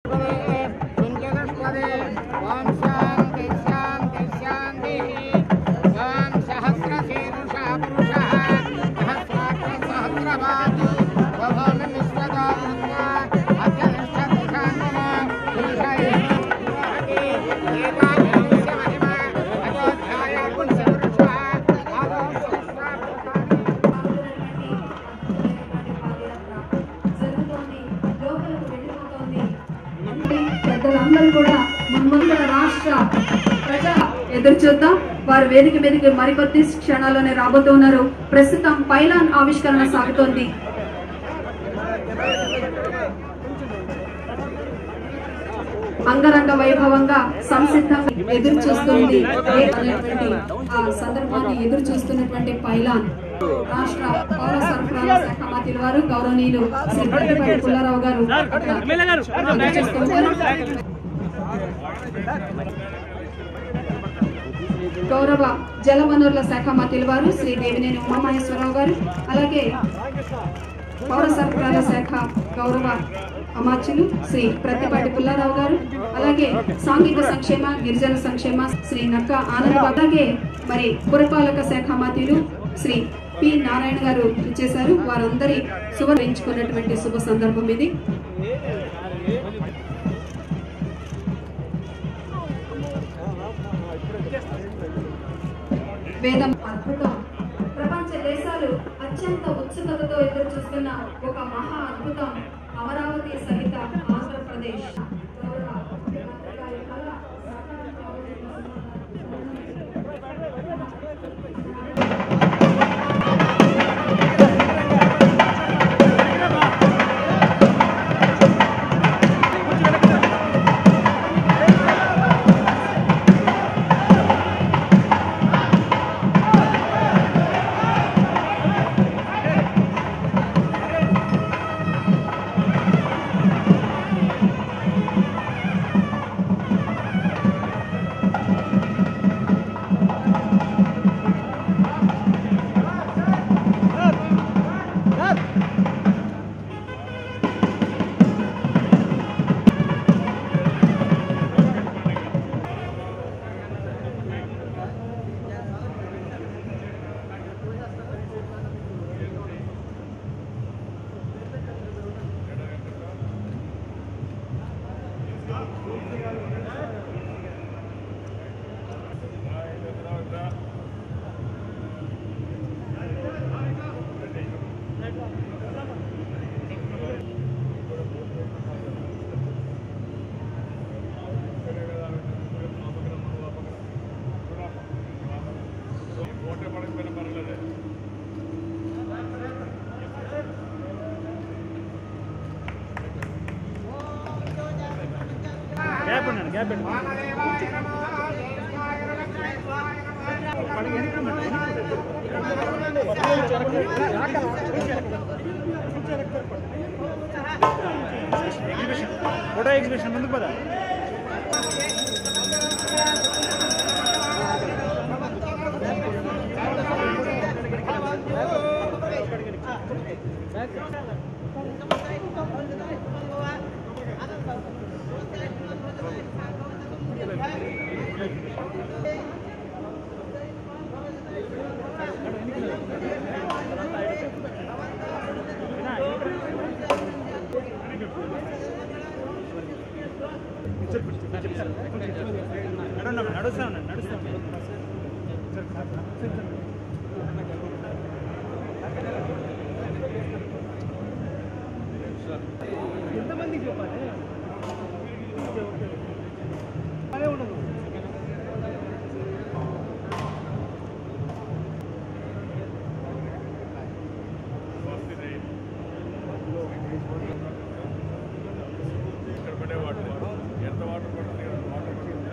ఓం శాంతి శాంతి శాంతి ఓం సహస్రశీర్ష పురుష సహస్రాక్ష సహస్రపాదు స్వభావ విశ్వదా అత్యనిష్టతి శాంతన పురుషయ ఏకాదశ మహిమ అయోధ్యాయ పురుష పురుష ఆదో సహస్రాక్ష జరుగుతోంది లోపలకు వెళ్ళిపోతోంది పెద్దలందరూ కూడా మున్ముందర రాష్ట్ర ప్రజా ఎదురు చూద్దాం వారు వేదిక మీదకి మరికొద్ది క్షణాల్లోనే రాబోతున్నారు ప్రస్తుతం పైలాన్ ఆవిష్కరణ సాగుతోంది అంగరంగ వైభవంగా సంసిద్ధంగా ఎదురు చూస్తుంది అనేటువంటి ఆ సందర్భాన్ని ఎదురు చూస్తున్నటువంటి పైలాన్ రాష్ట్ర పౌర సరఫరాల శాఖ మంత్రి వారు గౌరవనీయులు శ్రీ ప్రతిపాటి పుల్లారావు గారు అక్కడ అందజేస్తున్నారు. గౌరవ జలవనరుల శాఖ మంత్రుల వారు శ్రీ దేవినేని ఉమామహేశ్వరరావు గారు అలాగే పౌర సరఫరాల శాఖ గౌరవ అమాత్యులు శ్రీ ప్రతిపాటి పుల్లారావు గారు అలాగే సాంఘిక సంక్షేమ గిరిజన సంక్షేమ శ్రీ నక్క ఆనంద్ అలాగే మరి పురపాలక శాఖ మంత్రులు శ్రీ పి నారాయణ గారు ఇచ్చేశారు వారందరి శుభ ఎంచుకున్నటువంటి శుభ సందర్భం ఇది వేదం అద్భుతం ప్రపంచ దేశాలు అత్యంత ఉత్సుకతతో ఎదురు చూస్తున్న ఒక మహా అద్భుతం అమరావతి సహిత ఆంధ్రప్రదేశ్ గౌరవ ముఖ్యమంత్రి గారి కళ సాకారం గ్యాప్ ఉండండి గ్యాప్ పెట్టండి ఎగ్జిబిషన్ ఫోటో ఎగ్జిబిషన్ ముందుకు పదా నడున్నా నడుస్తా ఉన్నాను నడుస్తా ఎంతమందికి చెప్పాలి ఓకే ఓకే అదే ఉండదు ఇక్కడ పడే వాటర్ ఎంత వాటర్ పడుతుంది వాటర్ పడుతుందా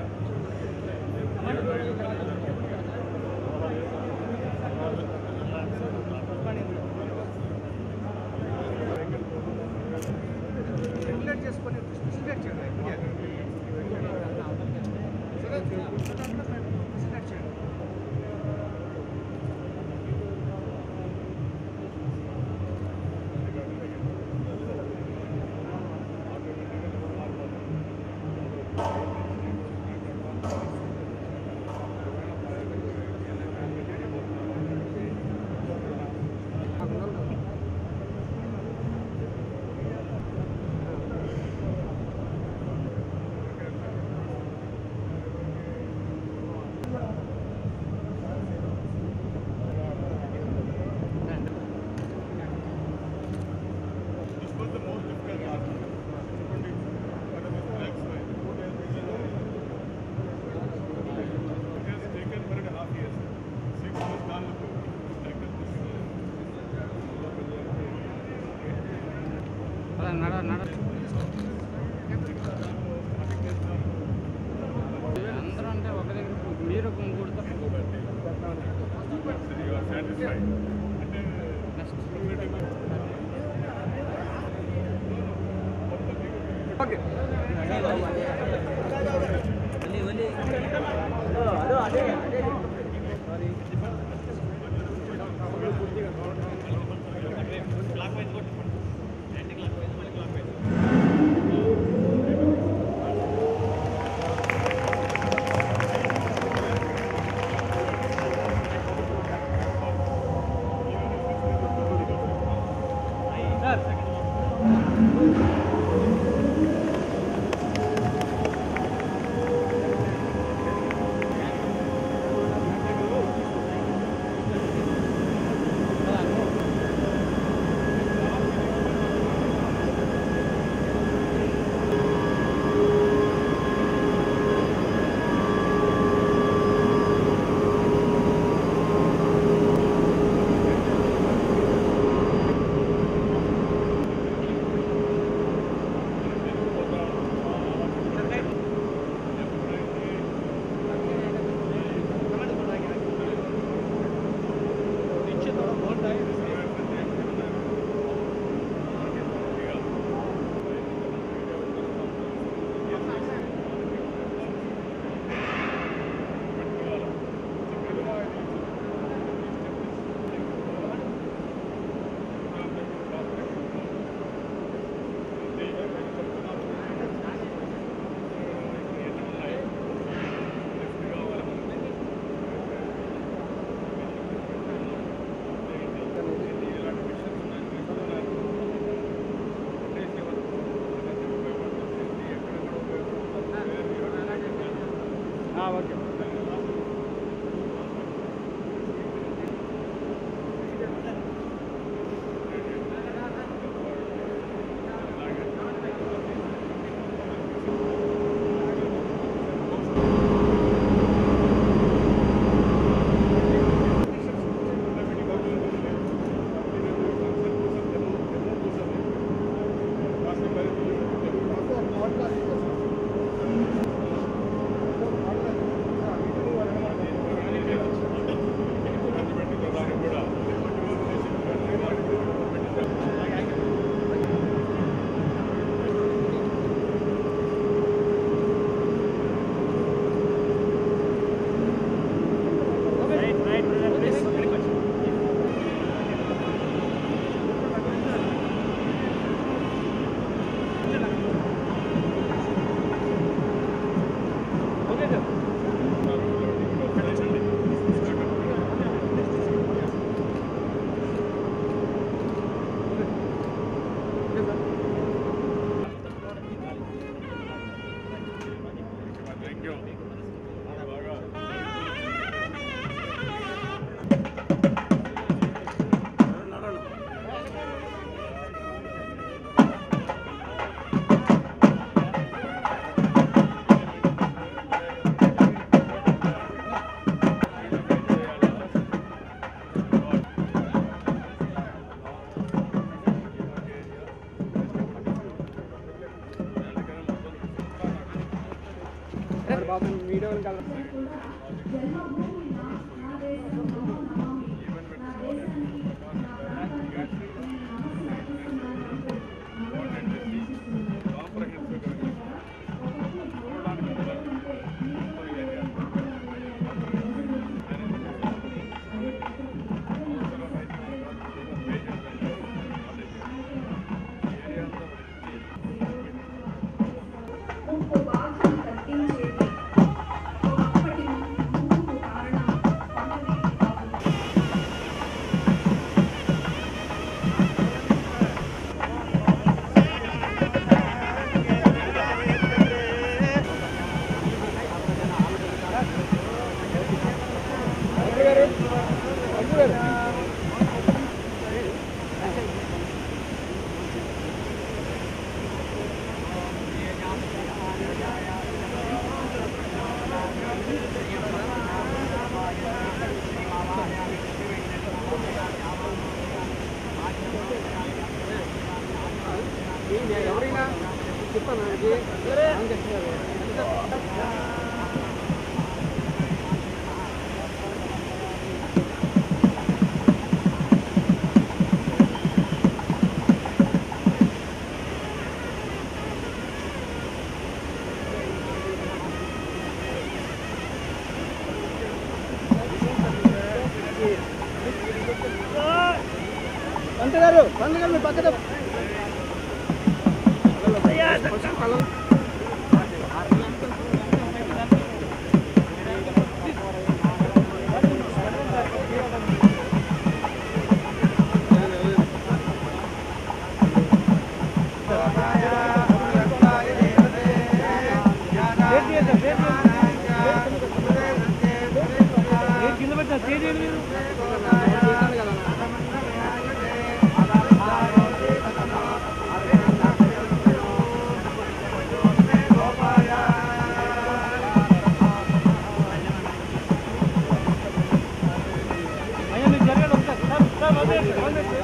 రెగ్యులేట్ చేసుకొని okay right right please okay sir thank you బాగా బాబు వీడియో ముప్పు బాధలు తగ్గించేది ఒకప్పటి ముందు కారణం పంటనీటి బాధలు పంతులు గారు పంతులు గారు మీ పక్కన కింద పెట్టిన స్టేజ్ ఏంటి మీరు అయ్యా మీరు జరగండి ఒకసారి సార్ సార్ వదిలేయండి, వదిలేయండి.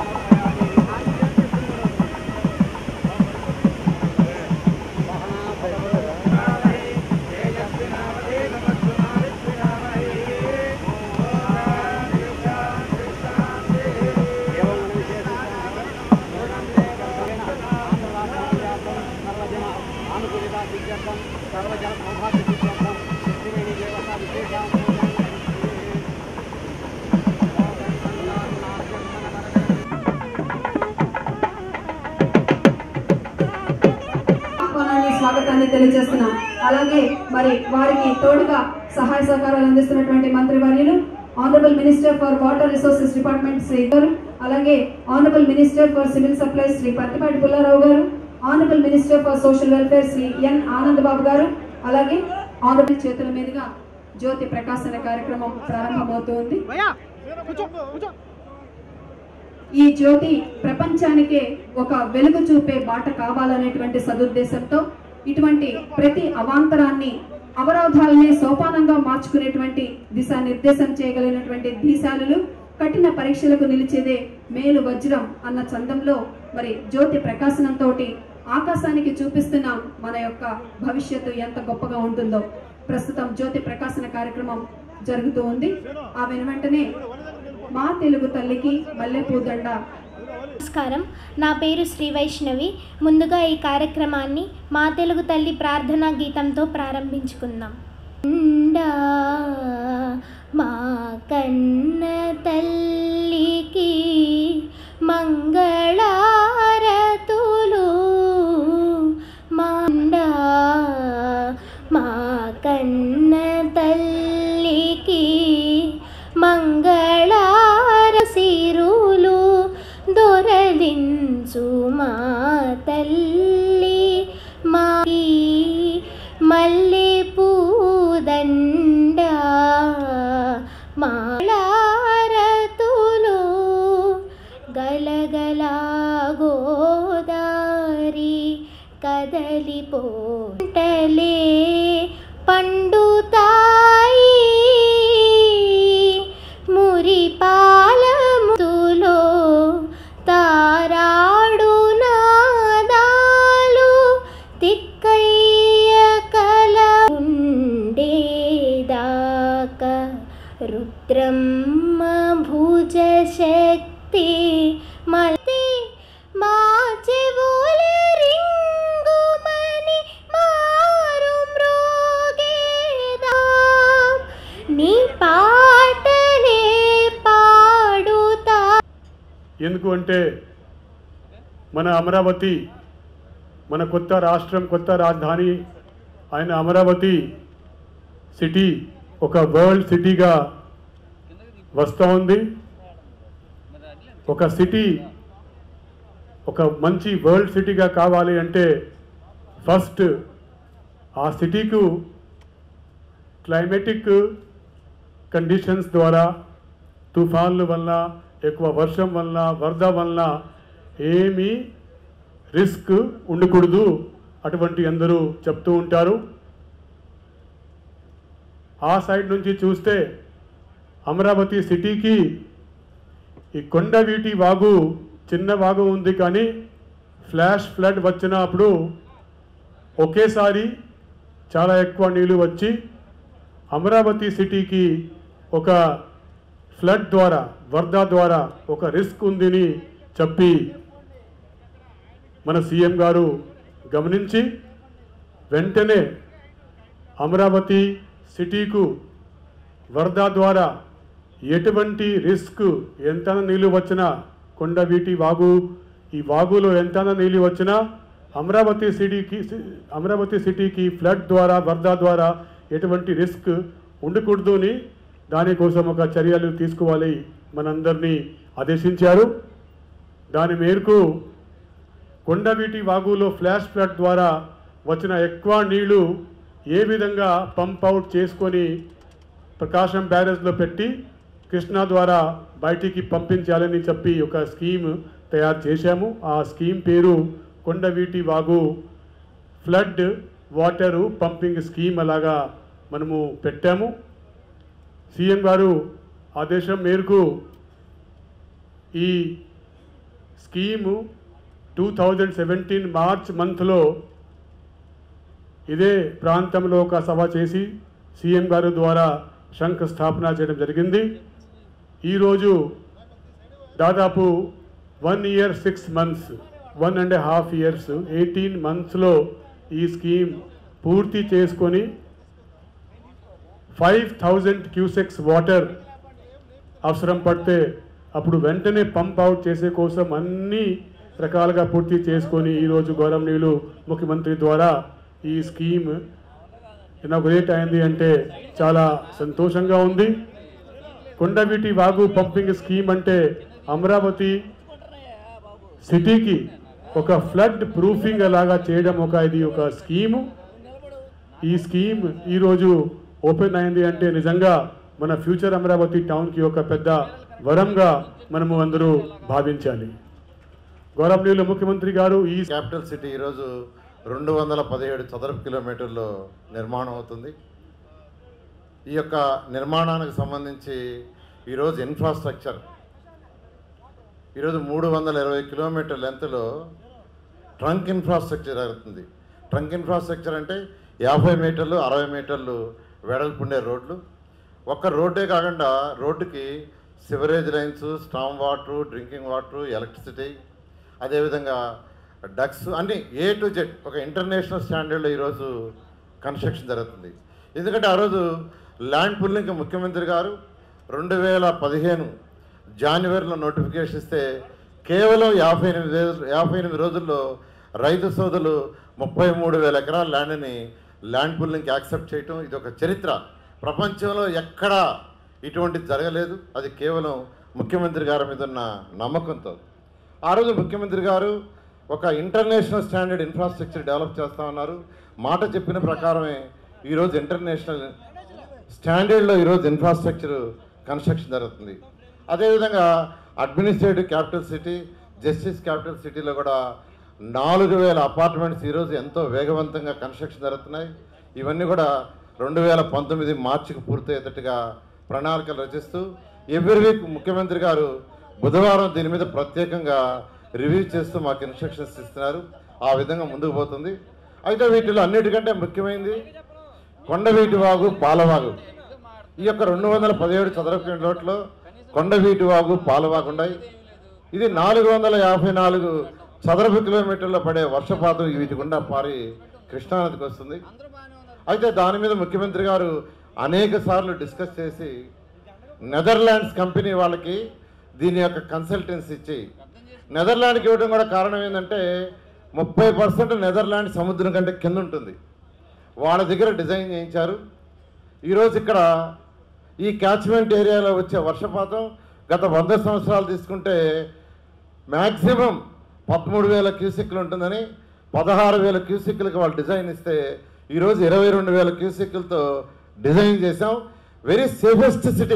ఆహ్వానాన్ని స్వాగతాన్ని తెలియజేస్తున్నాం అలాగే మరి వారికి తోడుగా సహాయ సహకారాలు అందిస్తున్నటువంటి మంత్రి వర్యులు honourable minister for water resources department Shri గారు అలాగే honourable minister for civil supplies Shri Pattipati Pullarao గారు honourable minister for social welfare Shri N Anand Babu గారు అలాగే ఆనరబుల్ చేతుల మీదుగా జ్యోతి ప్రకాశన కార్యక్రమం ప్రారంభమవుతుంది భయ్యా కూర్చో కూర్చో ఈ జ్యోతి ప్రపంచానికే ఒక వెలుగు చూపే బాట కావాలనేటువంటి సదుద్దేశంతో ఇటువంటి ప్రతి అవాంతరాన్ని అవరోధాలనే సోపానంగా మార్చుకునేటువంటి దిశానిర్దేశం చేయగలిగినటువంటి దీశాలులు కఠిన పరీక్షలకు నిలిచేదే మేలు వజ్రం అన్న చందంలో మరి జ్యోతి ప్రకాశనంతో ఆకాశానికి చూపిస్తున్న మన యొక్క భవిష్యత్తు ఎంత గొప్పగా ఉంటుందో ప్రస్తుతం జ్యోతి ప్రకాశన కార్యక్రమం జరుగుతూ ఉంది ఆ వెను వెంటనే మా తెలుగు తల్లికి మల్లెపూ దండ నమస్కారం నా పేరు శ్రీ వైష్ణవి ముందుగా ఈ కార్యక్రమాన్ని మా తెలుగు తల్లి ప్రార్థనా గీతంతో ప్రారంభించుకుందాం ఉండా మా కన్న తల్లికి మంగళారతులు మాండా మా కన్న తల్లికి మంగళార సిరులు దొరలించు మా తల్లి మాకి మల్లె పూదండ మాళారతులు గలగలా గోదారి కదలిపోటలే పండుతాయి మురిపాలముతులో తారాడు నాదాలు తిక్కయ్య కల ఉండేదాకా రుద్రమ్మ భుజ శక్తి మల్తి మా చెవుల రింగుమని మారు మ్రోగేదాం నీ పాటలే పాడుతా ఎందుకు అంటే మన అమరావతి మన కొత్త రాష్ట్రం కొత్త రాజధాని ఆయన అమరావతి సిటీ ఒక వరల్డ్ సిటీగా వస్తూ ఉంది ఒక సిటీ ఒక మంచి వరల్డ్ సిటీగా కావాలి అంటే ఫస్ట్ ఆ సిటీకు క్లైమేటిక్ కండిషన్స్ ద్వారా తుఫాన్ల వల్ల ఎక్కువ వర్షం వల్ల వరద వల్ల ఏమీ రిస్క్ ఉండకూడదు అటువంటి అందరూ చెప్తూ ఉంటారు ఆ సైడ్ నుంచి చూస్తే అమరావతి సిటీకి ఈ కొండవీటి వాగు చిన్న వాగు ఉంది కానీ ఫ్లాష్ ఫ్లడ్ వచ్చినప్పుడు ఒకేసారి చాలా ఎక్కువ నీళ్లు వచ్చి అమరావతి సిటీకి ఒక ఫ్లడ్ ద్వారా వరద ద్వారా ఒక రిస్క్ ఉందని చెప్పి మన సీఎం గారు గమనించి వెంటనే అమరావతి సిటీకు వరద ద్వారా ఎటువంటి రిస్క్ ఎంత నీళ్ళు వచ్చినా కొండవీటి వాగు ఈ వాగులో ఎంత నీళ్ళు వచ్చినా అమరావతి సిటీకి అమరావతి సిటీకి ఫ్లడ్ ద్వారా వరద ద్వారా ఎటువంటి రిస్క్ ఉండకూడదు అని దానికోసం ఒక చర్యలు తీసుకోవాలి మనందరినీ ఆదేశించారు దాని మేరకు కొండవీటి వాగులో ఫ్లాష్ ఫ్లడ్ ద్వారా వచ్చిన ఎక్కువ నీళ్లు ఏ విధంగా పంప్ అవుట్ చేసుకొని ప్రకాశం బ్యారేజ్లో పెట్టి కృష్ణా ద్వారా బయటికి పంపించాలని చెప్పి ఒక స్కీమ్ తయారు చేశాము ఆ స్కీమ్ పేరు కొండవీటి వాగు ఫ్లడ్ వాటరు పంపింగ్ స్కీమ్ అలాగా మనము పెట్టాము సీఎం గారు ఆదేశం మేరకు ఈ scheme two thousand seventeen March మంత్లో ఇదే ప్రాంతంలో ఒక సభ చేసి సీఎం గారు ద్వారా శంఖస్థాపన చేయడం జరిగింది ఈరోజు దాదాపు one year six months one and half years eighteen మంత్స్లో ఈ స్కీమ్ పూర్తి చేసుకొని ఫైవ్ థౌజండ్ క్యూసెక్స్ వాటర్ అవసరం పడితే అప్పుడు వెంటనే పంప్ అవుట్ చేసే కోసం అన్ని రకాలుగా పూర్తి చేసుకొని ఈరోజు గౌరవనీయులు ముఖ్యమంత్రి ద్వారా ఈ స్కీమ్ ఇనాగ్రేట్ అయింది అంటే చాలా సంతోషంగా ఉంది కొండవీటి వాగు పంపింగ్ స్కీమ్ అంటే అమరావతి సిటీకి ఒక ఫ్లడ్ ప్రూఫింగ్ అలాగా చేయడం ఒక ఇది ఒక స్కీము ఈ స్కీమ్ ఈరోజు ఓపెన్ అయింది అంటే నిజంగా మన ఫ్యూచర్ అమరావతి టౌన్కి ఒక పెద్ద వరంగా మనము అందరూ భావించాలి గౌరవనీయులు ముఖ్యమంత్రి గారు ఈ క్యాపిటల్ సిటీ ఈరోజు రెండు వందల పదిహేడు చదరపు కిలోమీటర్లో నిర్మాణం అవుతుంది ఈ యొక్క నిర్మాణానికి సంబంధించి ఈరోజు ఇన్ఫ్రాస్ట్రక్చర్ ఈరోజు మూడు వందల ఇరవై కిలోమీటర్ లెంత్లో ట్రంక్ ఇన్ఫ్రాస్ట్రక్చర్ జరుగుతుంది ట్రంక్ ఇన్ఫ్రాస్ట్రక్చర్ అంటే యాభై మీటర్లు అరవై మీటర్లు వెడల్పుండే రోడ్లు ఒక్క రోడ్డే కాకుండా రోడ్డుకి sewerage lines storm water drinking water electricity అదేవిధంగా డక్స్ అన్ని ఏ టు జెడ్ ఒక ఇంటర్నేషనల్ స్టాండర్డ్లో ఈరోజు కన్స్ట్రక్షన్ జరుగుతుంది ఎందుకంటే ఆ రోజు ల్యాండ్ పుల్లింగ్ ముఖ్యమంత్రి గారు రెండు వేల పదిహేను జనవరిలో నోటిఫికేషన్ ఇస్తే కేవలం యాభై ఎనిమిది రోజులు యాభై ఎనిమిది రోజుల్లో రైతు సోదరులు ముప్పై మూడు వేల ఎకరాల ల్యాండ్ని ల్యాండ్ పుల్లింగ్కి యాక్సెప్ట్ చేయటం ఇది ఒక చరిత్ర ప్రపంచంలో ఎక్కడా ఇటువంటిది జరగలేదు అది కేవలం ముఖ్యమంత్రి గారి మీద ఉన్న నమ్మకంతో ఆ రోజు ముఖ్యమంత్రి గారు ఒక ఇంటర్నేషనల్ స్టాండర్డ్ ఇన్ఫ్రాస్ట్రక్చర్ డెవలప్ చేస్తా ఉన్నారు మాట చెప్పిన ప్రకారమే ఈరోజు ఇంటర్నేషనల్ స్టాండర్డ్లో ఈరోజు ఇన్ఫ్రాస్ట్రక్చర్ కన్స్ట్రక్షన్ జరుగుతుంది అదేవిధంగా administrative capital city justice capital సిటీలో కూడా నాలుగు వేల అపార్ట్మెంట్స్ ఈరోజు ఎంతో వేగవంతంగా కన్స్ట్రక్షన్ జరుగుతున్నాయి ఇవన్నీ కూడా రెండు వేల పంతొమ్మిది మార్చికి పూర్తయ్యేటట్టుగా ప్రణాళికలు రచిస్తూ ఎవ్రీ వీక్ ముఖ్యమంత్రి గారు బుధవారం దీని మీద ప్రత్యేకంగా రివ్యూ చేస్తూ మాకు ఇన్స్ట్రక్షన్స్ ఇస్తున్నారు ఆ విధంగా ముందుకు పోతుంది అయితే వీటిలో అన్నిటికంటే ముఖ్యమైనది కొండవీటి వాగు పాలవాగు ఈ యొక్క రెండు వందల పదిహేడు చదరపు కిలోమీటర్లో కొండవీటి వాగు పాలవాగు ఉన్నాయి ఇది నాలుగు వందల యాభై నాలుగు చదరపు కిలోమీటర్లో పడే వర్షపాతం వీటి గుండా పారి కృష్ణానదికి వస్తుంది అయితే దాని మీద ముఖ్యమంత్రి గారు అనేక సార్లు డిస్కస్ చేసి నెదర్లాండ్స్ కంపెనీ వాళ్ళకి దీని యొక్క కన్సల్టెన్సీ ఇచ్చి నెదర్లాండ్కి ఇవ్వడం కూడా కారణం ఏంటంటే ముప్పై పర్సెంట్ నెదర్లాండ్ సముద్రం కంటే కింద ఉంటుంది వాళ్ళ దగ్గర డిజైన్ చేయించారు ఈరోజు ఇక్కడ ఈ క్యాచ్మెంట్ ఏరియాలో వచ్చే వర్షపాతం గత వంద సంవత్సరాలు తీసుకుంటే మ్యాక్సిమం పదమూడు వేల క్యూసెక్లు ఉంటుందని పదహారు వేల క్యూసెక్లకి వాళ్ళు డిజైన్ ఇస్తే ఈరోజు ఇరవై రెండు వేల క్యూసెక్లతో డిజైన్ చేసాం వెరీ సేఫెస్ట్ సిటీ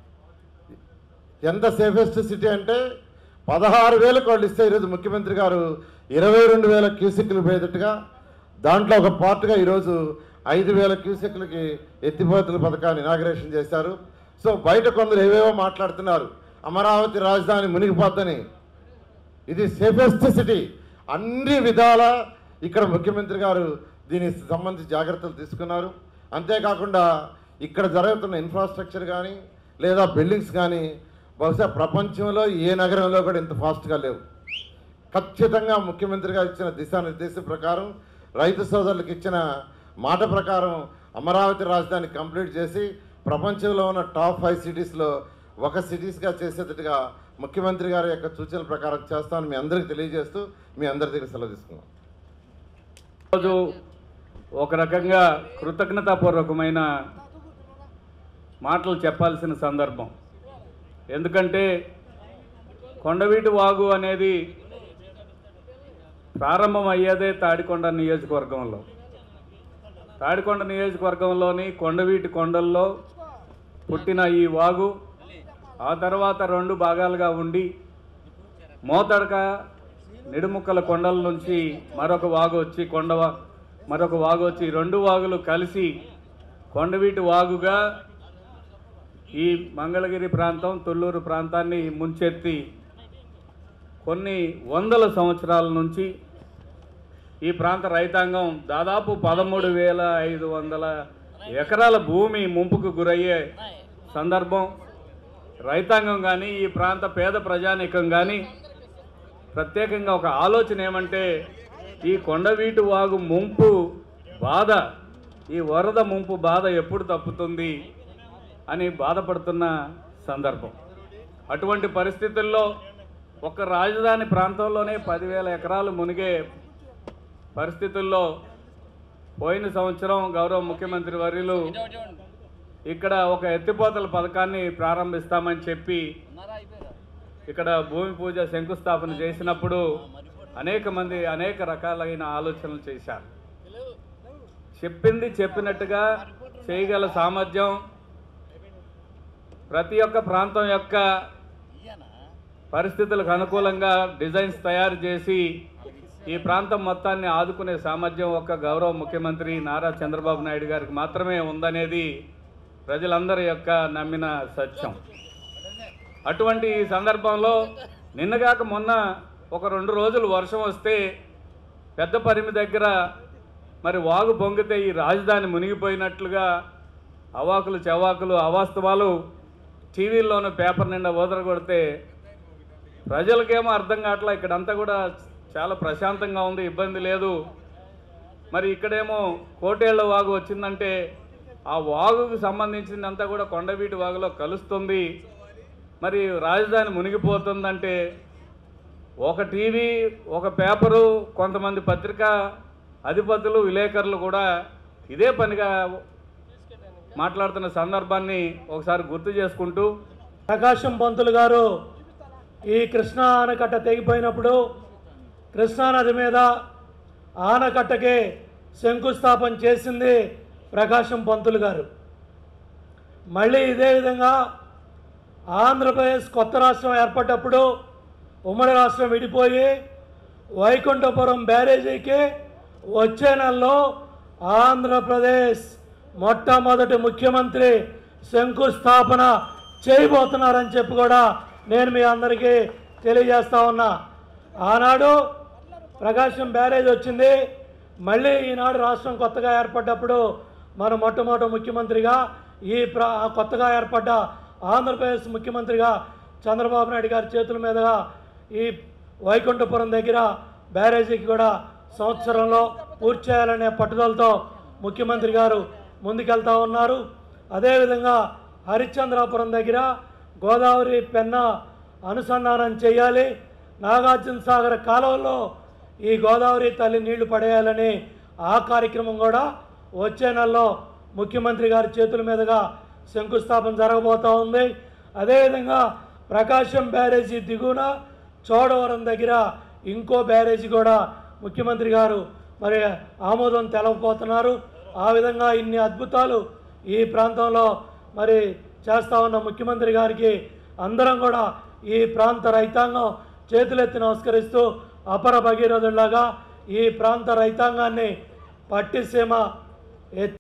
ఎంత సేఫెస్ట్ సిటీ అంటే పదహారు వేలకు వాళ్ళు ఇస్తే ఈరోజు ముఖ్యమంత్రి గారు ఇరవై రెండు వేల క్యూసెక్లు పోయేటట్టుగా దాంట్లో ఒక పార్ట్గా ఈరోజు ఐదు వేల క్యూసెక్లకి ఎత్తిపోతల పథకాన్ని ఇనాగ్రేషన్ చేశారు సో బయట కొందరు ఏవేవో మాట్లాడుతున్నారు అమరావతి రాజధాని మునిగిపోద్దని ఇది సేఫెస్ట్ సిటీ అన్ని విధాల ఇక్కడ ముఖ్యమంత్రి గారు దీనికి సంబంధించి జాగ్రత్తలు తీసుకున్నారు అంతేకాకుండా ఇక్కడ జరుగుతున్న ఇన్ఫ్రాస్ట్రక్చర్ కానీ లేదా బిల్డింగ్స్ కానీ బహుశా ప్రపంచంలో ఏ నగరంలో కూడా ఇంత ఫాస్ట్గా లేవు ఖచ్చితంగా ముఖ్యమంత్రి గారు ఇచ్చిన దిశానిర్దేశం ప్రకారం రైతు సోదరులకు ఇచ్చిన మాట ప్రకారం అమరావతి రాజధాని కంప్లీట్ చేసి ప్రపంచంలో ఉన్న టాప్ ఫైవ్ సిటీస్లో ఒక సిటీస్గా చేసేటట్టుగా ముఖ్యమంత్రి గారి యొక్క సూచనల ప్రకారం చేస్తామని మీ అందరికీ తెలియజేస్తూ మీ అందరి దగ్గర సెలవు తీసుకున్నాం రోజు ఒక రకంగా కృతజ్ఞతాపూర్వకమైన మాటలు చెప్పాల్సిన సందర్భం ఎందుకంటే కొండవీటి వాగు అనేది ప్రారంభం అయ్యేదే తాడికొండ నియోజకవర్గంలో తాడికొండ నియోజకవర్గంలోని కొండవీటి కొండల్లో పుట్టిన ఈ వాగు ఆ తర్వాత రెండు భాగాలుగా ఉండి మోతడక నిడుముక్కల కొండల నుంచి మరొక వాగు వచ్చి కొండ వా- మరొక వాగు వచ్చి రెండు వాగులు కలిసి కొండవీటి వాగుగా ఈ మంగళగిరి ప్రాంతం తొల్లూరు ప్రాంతాన్ని ముంచెత్తి కొన్ని వందల సంవత్సరాల నుంచి ఈ ప్రాంత రైతాంగం దాదాపు పదమూడు వేల ఐదు వందల ఎకరాల భూమి ముంపుకు గురయ్యే సందర్భం రైతాంగం కానీ ఈ ప్రాంత పేద ప్రజానీకం కానీ ప్రత్యేకంగా ఒక ఆలోచన ఏమంటే ఈ కొండవీటు వాగు ముంపు బాధ ఈ వరద ముంపు బాధ ఎప్పుడు తప్పుతుంది అని బాధపడుతున్న సందర్భం అటువంటి పరిస్థితుల్లో ఒక రాజధాని ప్రాంతంలోనే పదివేల ఎకరాలు మునిగే పరిస్థితుల్లో పోయిన సంవత్సరం గౌరవ ముఖ్యమంత్రి వర్యులు ఇక్కడ ఒక ఎత్తిపోతల పథకాన్ని ప్రారంభిస్తామని చెప్పి ఇక్కడ భూమి పూజ శంకుస్థాపన చేసినప్పుడు అనేక మంది అనేక రకాలైన ఆలోచనలు చేశారు చెప్పింది చెప్పినట్టుగా చేయగల సామర్థ్యం ప్రతి ఒక్క ప్రాంతం యొక్క పరిస్థితులకు అనుకూలంగా డిజైన్స్ తయారు చేసి ఈ ప్రాంతం మొత్తాన్ని ఆదుకునే సామర్థ్యం ఒక గౌరవ ముఖ్యమంత్రి నారా చంద్రబాబు నాయుడు గారికి మాత్రమే ఉందనేది ప్రజలందరి యొక్క నమ్మిన సత్యం అటువంటి ఈ సందర్భంలో నిన్నగాక మొన్న ఒక రెండు రోజులు వర్షం వస్తే పెద్ద పరిమి దగ్గర మరి వాగు పొంగితే ఈ రాజధాని మునిగిపోయినట్లుగా అవాకులు చవాకులు అవాస్తవాలు టీవీల్లోనూ పేపర్ నిండా కొడితే ప్రజలకేమో అర్థం కావట్లా ఇక్కడంతా కూడా చాలా ప్రశాంతంగా ఉంది ఇబ్బంది లేదు మరి ఇక్కడేమో కోటేళ్ల వాగు వచ్చిందంటే ఆ వాగుకు సంబంధించిందంతా కూడా కొండవీటి వాగులో కలుస్తుంది మరి రాజధాని మునిగిపోతుందంటే ఒక టీవీ ఒక పేపరు కొంతమంది పత్రికా అధిపతులు విలేకరులు కూడా ఇదే పనిగా మాట్లాడుతున్న సందర్భాన్ని ఒకసారి గుర్తు చేసుకుంటూ ప్రకాశం పంతులు గారు ఈ కృష్ణా ఆనకట్ట తెగిపోయినప్పుడు కృష్ణానది మీద ఆనకట్టకే శంకుస్థాపన చేసింది ప్రకాశం పంతులు గారు మళ్ళీ ఇదే విధంగా ఆంధ్రప్రదేశ్ కొత్త రాష్ట్రం ఏర్పడ్డప్పుడు ఉమ్మడి రాష్ట్రం విడిపోయి వైకుంఠపురం బ్యారేజీకి వచ్చే నెలలో ఆంధ్రప్రదేశ్ మొట్టమొదటి ముఖ్యమంత్రి శంకుస్థాపన చేయబోతున్నారని చెప్పి కూడా నేను మీ అందరికీ తెలియజేస్తా ఉన్నా ఆనాడు ప్రకాశం బ్యారేజ్ వచ్చింది మళ్ళీ ఈనాడు రాష్ట్రం కొత్తగా ఏర్పడ్డప్పుడు మన మొట్టమొదటి ముఖ్యమంత్రిగా ఈ ప్ర ఆ కొత్తగా ఏర్పడ్డ ఆంధ్రప్రదేశ్ ముఖ్యమంత్రిగా చంద్రబాబు నాయుడు గారి చేతుల మీదుగా ఈ వైకుంఠపురం దగ్గర బ్యారేజీకి కూడా సంవత్సరంలో పూర్తి చేయాలనే పట్టుదలతో ముఖ్యమంత్రి గారు ముందుకెళ్తా ఉన్నారు అదేవిధంగా హరిశ్చంద్రాపురం దగ్గర గోదావరి పెన్న అనుసంధానం చేయాలి నాగార్జున సాగర్ కాలువలో ఈ గోదావరి తల్లి నీళ్లు పడేయాలని ఆ కార్యక్రమం కూడా వచ్చే నెలలో ముఖ్యమంత్రి గారి చేతుల మీదుగా శంకుస్థాపన జరగబోతూ ఉంది అదేవిధంగా ప్రకాశం బ్యారేజీ దిగువన చోడవరం దగ్గర ఇంకో బ్యారేజీ కూడా ముఖ్యమంత్రి గారు మరి ఆమోదం తెలవబోతున్నారు ఆ విధంగా ఇన్ని అద్భుతాలు ఈ ప్రాంతంలో మరి చేస్తా ఉన్న ముఖ్యమంత్రి గారికి అందరం కూడా ఈ ప్రాంత రైతాంగం చేతులెత్తి నమస్కరిస్తూ అపర భగీరథులాగా ఈ ప్రాంత రైతాంగాన్ని పట్టిసీమ ఎత్తి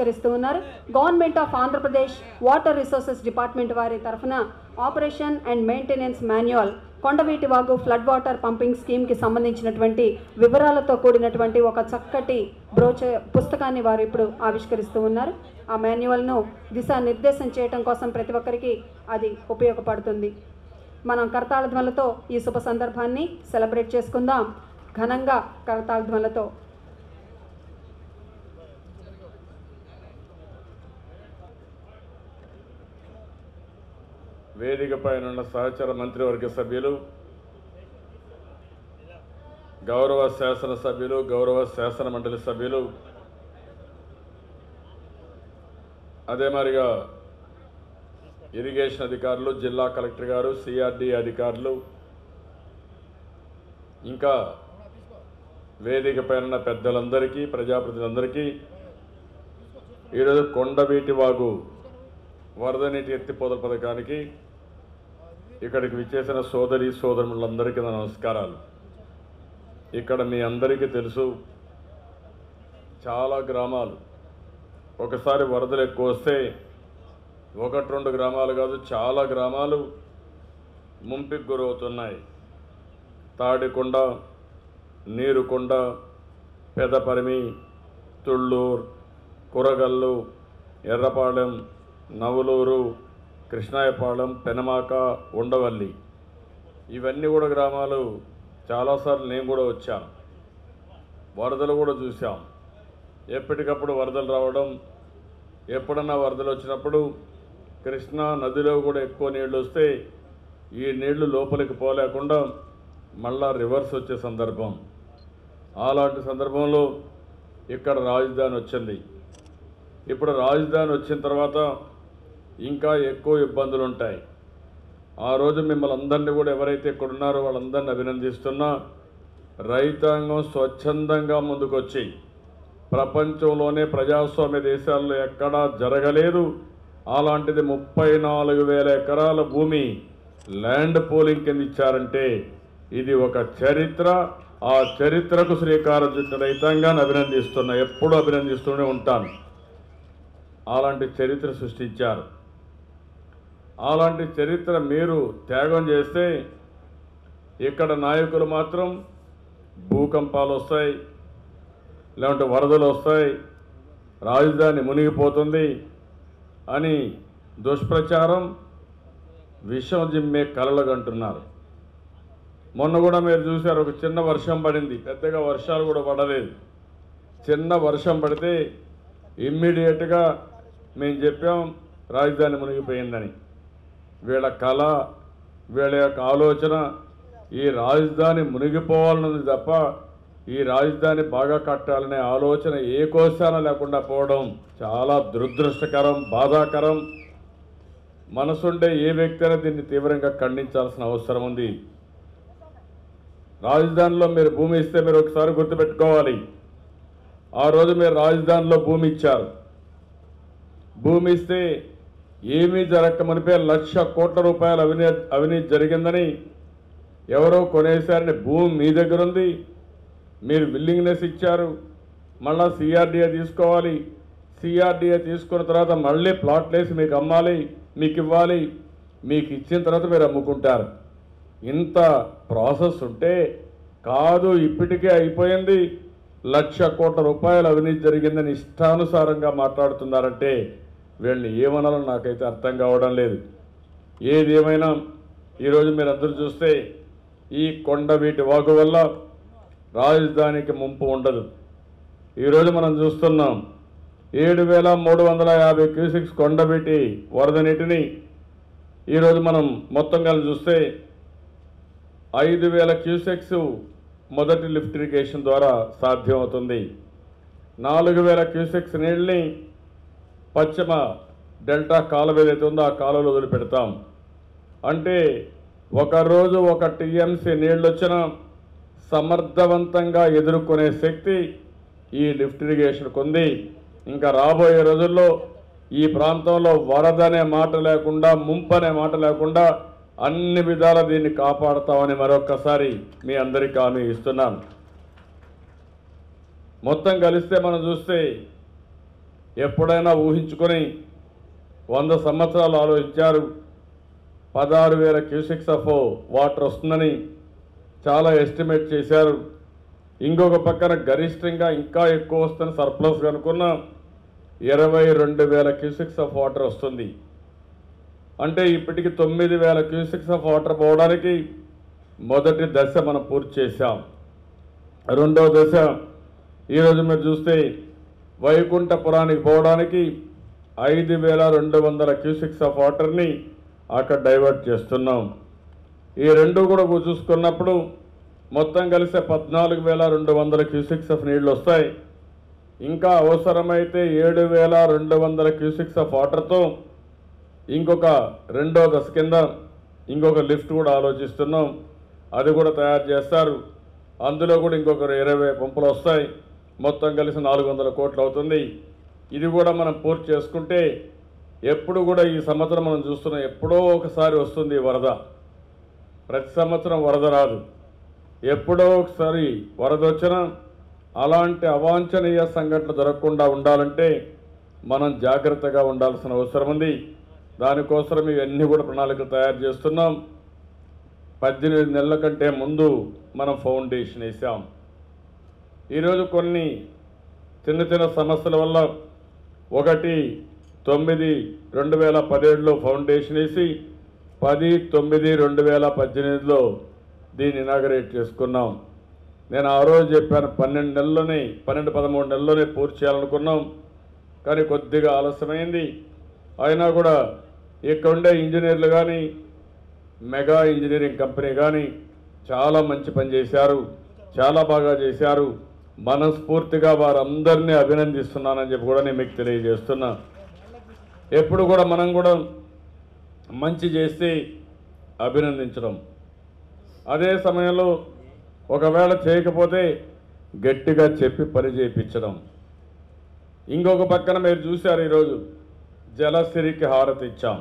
ఆవిష్కరిస్తూ ఉన్నారు government of Andhra Pradesh water resources department వారి తరఫున operation and maintenance manual Kondaveeti వాగు ఫ్లడ్ వాటర్ పంపింగ్ స్కీమ్కి సంబంధించినటువంటి వివరాలతో కూడినటువంటి ఒక చక్కటి బ్రోచ పుస్తకాన్ని వారు ఇప్పుడు ఆవిష్కరిస్తూ ఉన్నారు ఆ మాన్యువల్ను దిశానిర్దేశం చేయడం కోసం ప్రతి ఒక్కరికి అది ఉపయోగపడుతుంది మనం కరతాళ ధ్వనులతో ఈ శుభ సందర్భాన్ని సెలబ్రేట్ చేసుకుందాం ఘనంగా కరతాళ ధ్వనులతో వేదిక పైన ఉన్న సహచర మంత్రివర్గ సభ్యులు గౌరవ శాసన సభ్యులు గౌరవ శాసన మండలి సభ్యులు అదే మరిగా ఇరిగేషన్ అధికారులు జిల్లా కలెక్టర్ గారు సిఆర్డి అధికారులు ఇంకా వేదిక పైన ఉన్న పెద్దలందరికీ ప్రజాప్రతినిధులందరికీ ఈరోజు కొండవీటి వాగు వరద నీటి ఎత్తిపోతల పథకానికి ఇక్కడికి విచ్చేసిన సోదరి సోదరులందరికీ నా నమస్కారాలు ఇక్కడ మీ అందరికీ తెలుసు చాలా గ్రామాలు ఒకసారి వరదలు ఎక్కువ వస్తే ఒకటి రెండు గ్రామాలు కాదు చాలా గ్రామాలు ముంపికి గురవుతున్నాయి తాడికొండ నీరుకొండ పెదపరిమి తుళ్ళూరు కురగల్లు ఎర్రపాలెం నవలూరు కృష్ణాయపాలెం పెనమాక ఉండవల్లి ఇవన్నీ కూడా గ్రామాలు చాలాసార్లు నేను కూడా వచ్చాను వరదలు కూడా చూసాం ఎప్పటికప్పుడు వరదలు రావడం ఎప్పుడన్నా వరదలు వచ్చినప్పుడు కృష్ణా నదిలో కూడా ఎక్కువ నీళ్లు వస్తే ఈ నీళ్లు లోపలికి పోలేకుండా మళ్ళా రివర్స్ వచ్చే సందర్భం అలాంటి సందర్భంలో ఇక్కడ రాజధాని వచ్చింది ఇప్పుడు రాజధాని వచ్చిన తర్వాత ఇంకా ఎక్కువ ఇబ్బందులు ఉంటాయి ఆ రోజు మిమ్మల్ని అందరినీ కూడా ఎవరైతే ఇక్కడ ఉన్నారో వాళ్ళందరినీ అభినందిస్తున్నా రైతాంగం స్వచ్ఛందంగా ముందుకొచ్చి ప్రపంచంలోనే ప్రజాస్వామ్య దేశాల్లో ఎక్కడా జరగలేదు అలాంటిది ముప్పై నాలుగు వేల ఎకరాల భూమి ల్యాండ్ పోలింగ్ కింద ఇచ్చారంటే ఇది ఒక చరిత్ర ఆ చరిత్రకు శ్రీకారం చుట్టిన రైతాంగాన్ని అభినందిస్తున్నా ఎప్పుడూ అభినందిస్తూనే ఉంటాను అలాంటి చరిత్ర సృష్టించారు అలాంటి చరిత్ర మీరు త్యాగం చేస్తే ఇక్కడ నాయకులు మాత్రం భూకంపాలు వస్తాయి లేదంటే వరదలు వస్తాయి రాజధాని మునిగిపోతుంది అని దుష్ప్రచారం విషం జిమ్మే కలలుగంటున్నారు మొన్న కూడా మీరు చూశారు ఒక చిన్న వర్షం పడింది పెద్దగా వర్షాలు కూడా పడలేదు చిన్న వర్షం పడితే ఇమ్మీడియట్గా మేము చెప్పాం రాజధాని మునిగిపోయిందని వీళ్ళ కళ వీళ్ళ యొక్క ఆలోచన ఈ రాజధాని మునిగిపోవాలన్నది తప్ప ఈ రాజధాని బాగా కట్టాలనే ఆలోచన ఏ కోశాన లేకుండా పోవడం చాలా దురదృష్టకరం బాధాకరం మనసుండే ఏ వ్యక్తి అయినా దీన్ని తీవ్రంగా ఖండించాల్సిన అవసరం ఉంది రాజధానిలో మీరు భూమి ఇస్తే మీరు ఒకసారి గుర్తుపెట్టుకోవాలి ఆ రోజు మీరు రాజధానిలో భూమి ఇచ్చారు భూమి ఇస్తే ఏమీ జరగక మునిపే లక్ష కోట్ల రూపాయల అవినీతి అవినీతి జరిగిందని ఎవరో కొనేశారని భూమి మీ దగ్గర ఉంది మీరు విల్లింగ్నెస్ ఇచ్చారు మళ్ళా సిఆర్డీఏ తీసుకోవాలి సిఆర్డీఏ తీసుకున్న తర్వాత మళ్ళీ ప్లాట్లు వేసి మీకు అమ్మాలి మీకు ఇవ్వాలి మీకు ఇచ్చిన తర్వాత మీరు అమ్ముకుంటారు ఇంత ప్రాసెస్ ఉంటే కాదు ఇప్పటికే అయిపోయింది లక్ష కోట్ల రూపాయల అవినీతి జరిగిందని ఇష్టానుసారంగా మాట్లాడుతున్నారంటే వీళ్ళని ఏమనాలో నాకైతే అర్థం కావడం లేదు ఏది ఏమైనా ఈరోజు మీరు అందరూ చూస్తే ఈ కొండ వీటి వాగు వల్ల రాజధానికి ముంపు ఉండదు ఈరోజు మనం చూస్తున్నాం ఏడు వేల మూడు వందల యాభై క్యూసిక్స్ కొండబెట్టి వరద నీటిని ఈరోజు మనం మొత్తం కలిసి చూస్తే ఐదు వేల క్యూసెక్స్ మొదటి లిఫ్ట్ ఇరిగేషన్ ద్వారా సాధ్యమవుతుంది నాలుగు వేల క్యూసెక్స్ నీళ్ళని పశ్చిమ డెల్టా కాలువ ఏదైతే ఉందో ఆ కాలువలో వదిలిపెడతాం అంటే ఒక రోజు ఒక టీఎంసీ నీళ్ళు వచ్చినా సమర్థవంతంగా ఎదుర్కొనే శక్తి ఈ లిఫ్ట్ ఇరిగేషన్కు ఉంది ఇంకా రాబోయే రోజుల్లో ఈ ప్రాంతంలో వరద అనే మాట లేకుండా ముంపు అనే మాట లేకుండా అన్ని విధాల దీన్ని కాపాడతామని మరొక్కసారి మీ అందరికీ హామీ ఇస్తున్నాను మొత్తం కలిస్తే మనం చూస్తే ఎప్పుడైనా ఊహించుకొని వంద సంవత్సరాలు ఆలోచించారు పదహారు వేల క్యూసిక్స్ ఆఫ్ వాటర్ వస్తుందని చాలా ఎస్టిమేట్ చేశారు ఇంకొక పక్కన గరిష్టంగా ఇంకా ఎక్కువ వస్తుంది సర్ప్లస్ అనుకున్న ఇరవై రెండు వేల క్యూసిక్స్ ఆఫ్ వాటర్ వస్తుంది అంటే ఇప్పటికి తొమ్మిది వేల క్యూసిక్స్ ఆఫ్ వాటర్ పోవడానికి మొదటి దశ మనం పూర్తి చేశాం రెండవ దశ ఈరోజు మీరు చూస్తే వైకుంఠపురానికి పోవడానికి ఐదు వేల రెండు వందల క్యూసిక్స్ ఆఫ్ వాటర్ని అక్కడ డైవర్ట్ చేస్తున్నాం ఈ రెండు కూడా చూసుకున్నప్పుడు మొత్తం కలిసే పద్నాలుగు వేల రెండు వందల క్యూసిక్స్ ఆఫ్ నీళ్లు వస్తాయి ఇంకా అవసరమైతే ఏడు వేల రెండు వందల క్యూసిక్స్ ఆఫ్ వాటర్తో ఇంకొక రెండో దశ కింద ఇంకొక లిఫ్ట్ కూడా ఆలోచిస్తున్నాం అది కూడా తయారు చేస్తారు అందులో కూడా ఇంకొక ఇరవై పంపులు వస్తాయి మొత్తం కలిసి నాలుగు వందల కోట్లు అవుతుంది ఇది కూడా మనం పూర్తి చేసుకుంటే ఎప్పుడు కూడా ఈ సంవత్సరం మనం చూస్తున్నాం ఎప్పుడో ఒకసారి వస్తుంది ఈ వరద ప్రతి సంవత్సరం వరద రాదు ఎప్పుడో ఒకసారి వరద వచ్చినా అలాంటి అవాంఛనీయ సంఘటనలు జరగకుండా ఉండాలంటే మనం జాగ్రత్తగా ఉండాల్సిన అవసరం ఉంది దానికోసం ఇవన్నీ కూడా ప్రణాళికలు తయారు చేస్తున్నాం పద్దెనిమిది నెలల కంటే ముందు మనం ఫౌండేషన్ వేసాం ఈరోజు కొన్ని చిన్న చిన్న సమస్యల వల్ల ఒకటి తొమ్మిది రెండు వేల పదిహేడులో ఫౌండేషన్ వేసి పది తొమ్మిది రెండు వేల పద్దెనిమిదిలో దీన్ని ఇనాగరేట్ చేసుకున్నాం నేను ఆ రోజు చెప్పాను పన్నెండు నెలల్లోనే పన్నెండు పదమూడు నెలల్లోనే పూర్తి చేయాలనుకున్నాం కానీ కొద్దిగా ఆలస్యమైంది అయినా కూడా ఇక్కడ ఉండే ఇంజనీర్లు కానీ మెగా ఇంజనీరింగ్ కంపెనీ కానీ చాలా మంచి పని చేశారు చాలా బాగా చేశారు మనస్ఫూర్తిగా వారందరినీ అభినందిస్తున్నానని చెప్పి కూడా నేను మీకు తెలియజేస్తున్నా ఎప్పుడు కూడా మనం కూడా మంచి చేస్తే అభినందించడం అదే సమయంలో ఒకవేళ చేయకపోతే గట్టిగా చెప్పి పని చేయించడం ఇంకొక పక్కన మీరు చూశారు ఈరోజు జలసిరికి హారతి ఇచ్చాం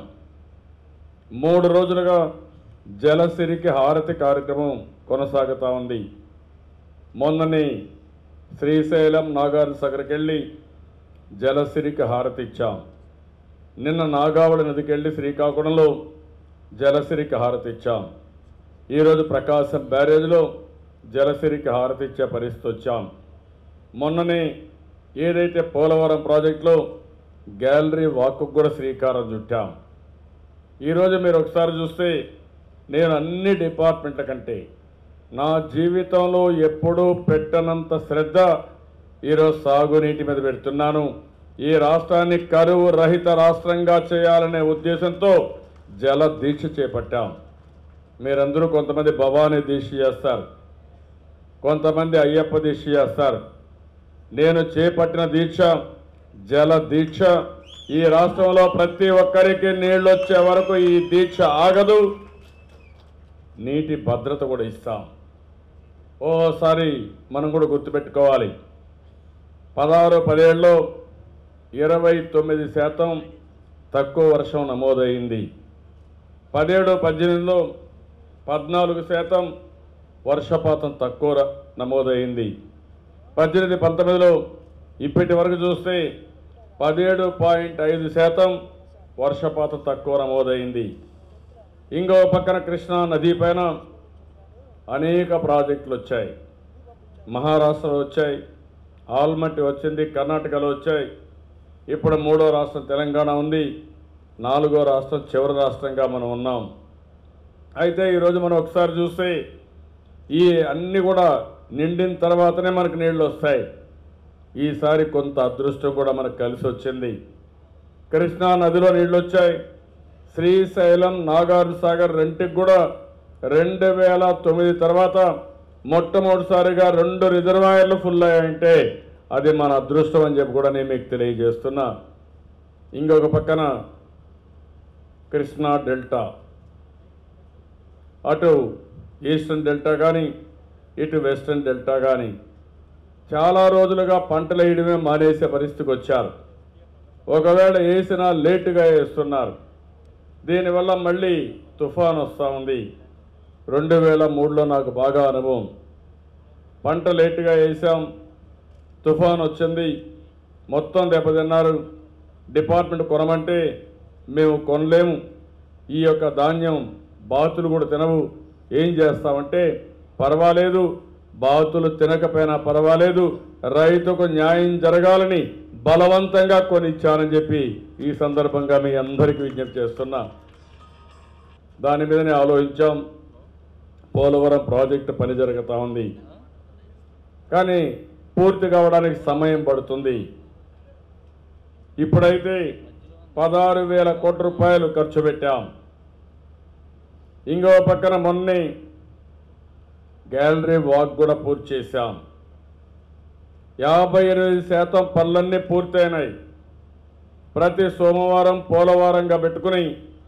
మూడు రోజులుగా జలసిరికి హారతి కార్యక్రమం కొనసాగుతూ ఉంది మొన్నని శ్రీశైలం నాగార్జున సాగర్కి వెళ్ళి జలసిరికి హారతి ఇచ్చాం నిన్న నాగావళి నదికి వెళ్ళి శ్రీకాకుళంలో జలసిరికి హారతి ఇచ్చాం ఈరోజు ప్రకాశం బ్యారేజ్లో జలసిరికి హారతి ఇచ్చే పరిస్థితి వచ్చాం మొన్ననే ఏదైతే పోలవరం ప్రాజెక్టులో గ్యాలరీ వాక్కు కూడా శ్రీకారం చుట్టాం ఈరోజు మీరు ఒకసారి చూస్తే నేను అన్ని డిపార్ట్మెంట్ల కంటే నా జీవితంలో ఎప్పుడూ పెట్టనంత శ్రద్ధ ఈరోజు సాగునీటి మీద పెడుతున్నాను ఈ రాష్ట్రాన్ని కరువు రహిత రాష్ట్రంగా చేయాలనే ఉద్దేశంతో జల దీక్ష చేపట్టాం మీరందరూ కొంతమంది భవానీ దీక్ష చేస్తారు కొంతమంది అయ్యప్ప దీక్ష చేస్తారు నేను చేపట్టిన దీక్ష జల దీక్ష ఈ రాష్ట్రంలో ప్రతి ఒక్కరికి నీళ్ళు వచ్చే వరకు ఈ దీక్ష ఆగదు నీటి భద్రత కూడా ఇస్తాం ఓసారి మనం కూడా గుర్తుపెట్టుకోవాలి పదహారు పదేళ్ళలో ఇరవై తొమ్మిది శాతం తక్కువ వర్షం నమోదైంది పదిహేడు పద్దెనిమిదిలో పద్నాలుగు శాతం వర్షపాతం తక్కువ ర- నమోదైంది పద్దెనిమిది పంతొమ్మిదిలో ఇప్పటి వరకు చూస్తే పదిహేడు పాయింట్ ఐదు శాతం వర్షపాతం తక్కువ నమోదైంది ఇంకో పక్కన కృష్ణా నది పైన అనేక ప్రాజెక్టులు వచ్చాయి మహారాష్ట్రలో వచ్చాయి ఆల్మట్టి వచ్చింది కర్ణాటకలో వచ్చాయి ఇప్పుడు మూడో రాష్ట్రం తెలంగాణ ఉంది నాలుగో రాష్ట్రం చివరి రాష్ట్రంగా మనం ఉన్నాం అయితే ఈరోజు మనం ఒకసారి చూస్తే ఈ అన్నీ కూడా నిండిన తర్వాతనే మనకు నీళ్ళు వస్తాయి ఈసారి కొంత అదృష్టం కూడా మనకు కలిసి వచ్చింది కృష్ణా నదిలో నీళ్ళు వచ్చాయి శ్రీశైలం నాగార్జున సాగర్ రెంటికి కూడా రెండు వేల తొమ్మిది తర్వాత మొట్టమొదటిసారిగా రెండు రిజర్వాయర్లు ఫుల్ అయ్యాయంటే అది మన అదృష్టం అని చెప్పి కూడా నేను మీకు తెలియజేస్తున్నా ఇంకొక పక్కన కృష్ణా డెల్టా అటు ఈస్టర్న్ డెల్టా కానీ ఇటు వెస్టర్న్ డెల్టా కానీ చాలా రోజులుగా పంటలు వేయడమే మానేసే పరిస్థితికి వచ్చారు ఒకవేళ వేసినా లేటుగా వేస్తున్నారు దీనివల్ల మళ్ళీ తుఫాన్ వస్తూ ఉంది రెండు వేల మూడులో నాకు బాగా అనుభవం పంట లేటుగా వేసాం తుఫాన్ వచ్చింది మొత్తం దెబ్బతిన్నారు డిపార్ట్మెంట్ కొనమంటే మేము కొనలేము ఈ యొక్క ధాన్యం బాతులు కూడా తినవు ఏం చేస్తామంటే పర్వాలేదు బాతులు తినకపోయినా పర్వాలేదు రైతుకు న్యాయం జరగాలని బలవంతంగా కొనిచ్చానని చెప్పి ఈ సందర్భంగా మీ అందరికీ విజ్ఞప్తి చేస్తున్నా దాని మీదనే ఆలోచించాం పోలవరం ప్రాజెక్టు పని జరుగుతూ ఉంది కానీ పూర్తి కావడానికి సమయం పడుతుంది ఇప్పుడైతే పదహారు వేల కోట్ల రూపాయలు ఖర్చు పెట్టాం ఇంకో పక్కన మొన్నే గ్యాలరీ వాక్ కూడా పూర్తి చేశాం యాభై ఎనిమిది శాతం పనులన్నీ పూర్తయినాయి ప్రతి సోమవారం పోలవారంగా పెట్టుకుని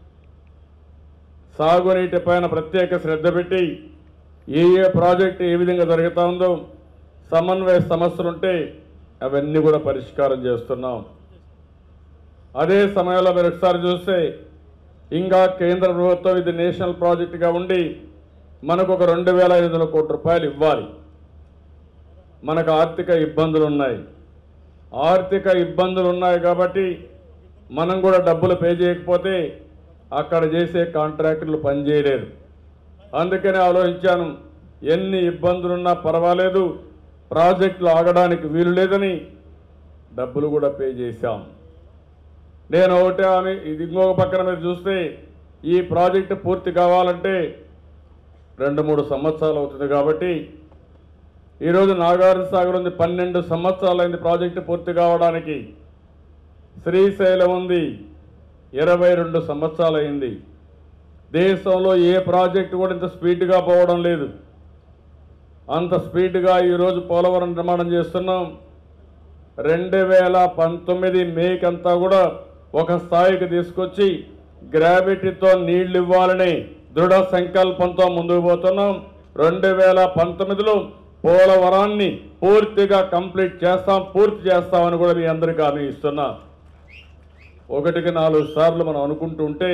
సాగునీటి పైన ప్రత్యేక శ్రద్ధ పెట్టి ఏ ఏ ప్రాజెక్టు ఏ విధంగా జరుగుతూ ఉందో సమన్వయ సమస్యలుంటే అవన్నీ కూడా పరిష్కారం చేస్తున్నాం అదే సమయంలో మీరు ఒకసారి చూస్తే ఇంకా కేంద్ర ప్రభుత్వం ఇది నేషనల్ ప్రాజెక్టుగా ఉండి మనకు ఒక రెండు వేల ఐదు వందల కోట్ల రూపాయలు ఇవ్వాలి మనకు ఆర్థిక ఇబ్బందులు ఉన్నాయి ఆర్థిక ఇబ్బందులు ఉన్నాయి కాబట్టి మనం కూడా డబ్బులు పే చేయకపోతే అక్కడ చేసే కాంట్రాక్టులు పనిచేయలేరు అందుకనే ఆలోచించాను ఎన్ని ఇబ్బందులున్నా పర్వాలేదు ప్రాజెక్టులు ఆగడానికి వీలు లేదని డబ్బులు కూడా పే చేశాం నేను ఒకటే అని ఇది ఇంకొక పక్కన మీరు చూస్తే ఈ ప్రాజెక్టు పూర్తి కావాలంటే రెండు మూడు సంవత్సరాలు అవుతుంది కాబట్టి ఈరోజు నాగార్జున సాగర్ ఉంది పన్నెండు సంవత్సరాలైంది ప్రాజెక్టు పూర్తి కావడానికి శ్రీశైలం ఉంది ఇరవై రెండు సంవత్సరాలైంది దేశంలో ఏ ప్రాజెక్టు కూడా ఇంత స్పీడ్గా పోవడం లేదు అంత స్పీడ్గా ఈరోజు పోలవరం నిర్మాణం చేస్తున్నాం రెండు వేల పంతొమ్మిది మేకంతా కూడా ఒక స్థాయికి తీసుకొచ్చి గ్రావిటీతో నీళ్లు ఇవ్వాలని దృఢ సంకల్పంతో ముందుకు పోతున్నాం రెండు వేల పంతొమ్మిదిలో పోలవరాన్ని పూర్తిగా కంప్లీట్ చేస్తాం పూర్తి చేస్తామని కూడా మీ అందరికీ హామీ ఇస్తున్నా ఒకటికి నాలుగు సార్లు మనం అనుకుంటూ ఉంటే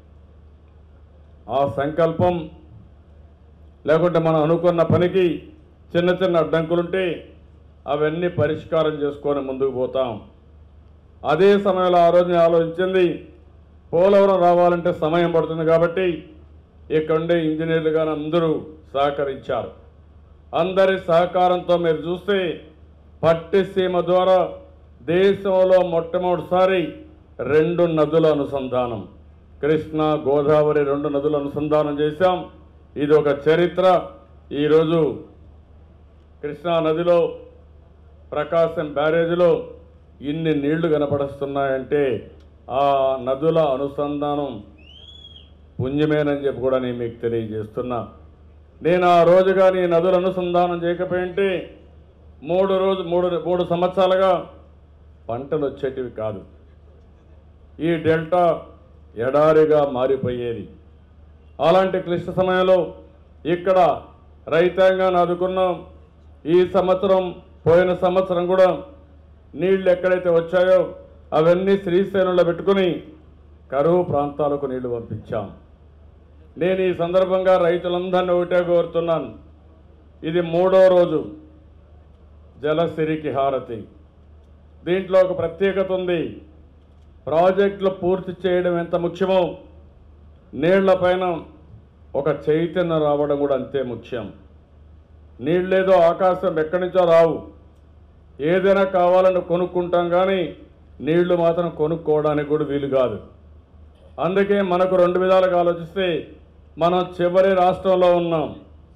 ఆ సంకల్పం లేకుంటే మనం అనుకున్న పనికి చిన్న చిన్న అడ్డంకులుంటే అవన్నీ పరిష్కారం చేసుకొని ముందుకు పోతాం అదే సమయంలో ఆ రోజు నేను ఆలోచించింది పోలవరం రావాలంటే సమయం పడుతుంది కాబట్టి ఇక్కడ ఉండే ఇంజనీర్లు కానీ అందరూ సహకరించారు అందరి సహకారంతో మీరు చూస్తే పట్టిసీమ ద్వారా దేశంలో మొట్టమొదటిసారి రెండు నదుల అనుసంధానం కృష్ణ గోదావరి రెండు నదుల అనుసంధానం చేశాం ఇది ఒక చరిత్ర ఈరోజు కృష్ణా నదిలో ప్రకాశం బ్యారేజ్లో ఇన్ని నీళ్లు కనపడుస్తున్నాయంటే ఆ నదుల అనుసంధానం పుణ్యమేనని చెప్పి కూడా నేను మీకు తెలియజేస్తున్నా నేను ఆ రోజుగా నీ నదుల అనుసంధానం చేయకపోయింటే మూడు రోజు మూడు మూడు సంవత్సరాలుగా పంటలు వచ్చేటివి కాదు ఈ డెల్టా ఎడారిగా మారిపోయేది అలాంటి క్లిష్ట సమయంలో ఇక్కడ రైతాంగాన్ని ఆదుకున్నాం ఈ సంవత్సరం పోయిన సంవత్సరం కూడా నీళ్లు ఎక్కడైతే వచ్చాయో అవన్నీ శ్రీశైలంలో పెట్టుకుని కరువు ప్రాంతాలకు నీళ్లు పంపించాం నేను ఈ సందర్భంగా రైతులందరినీ ఒకటే కోరుతున్నాను ఇది మూడో రోజు జలసిరికి హారతి దీంట్లో ఒక ప్రత్యేకత ఉంది ప్రాజెక్టులు పూర్తి చేయడం ఎంత ముఖ్యమో నీళ్లపైన ఒక చైతన్యం రావడం కూడా అంతే ముఖ్యం నీళ్ళేదో ఆకాశం ఎక్కడి నుంచో రావు ఏదైనా కావాలని కొనుక్కుంటాం కానీ నీళ్లు మాత్రం కొనుక్కోవడానికి కూడా వీలు కాదు అందుకే మనకు రెండు విధాలుగా ఆలోచిస్తే మనం చివరి రాష్ట్రంలో ఉన్నాం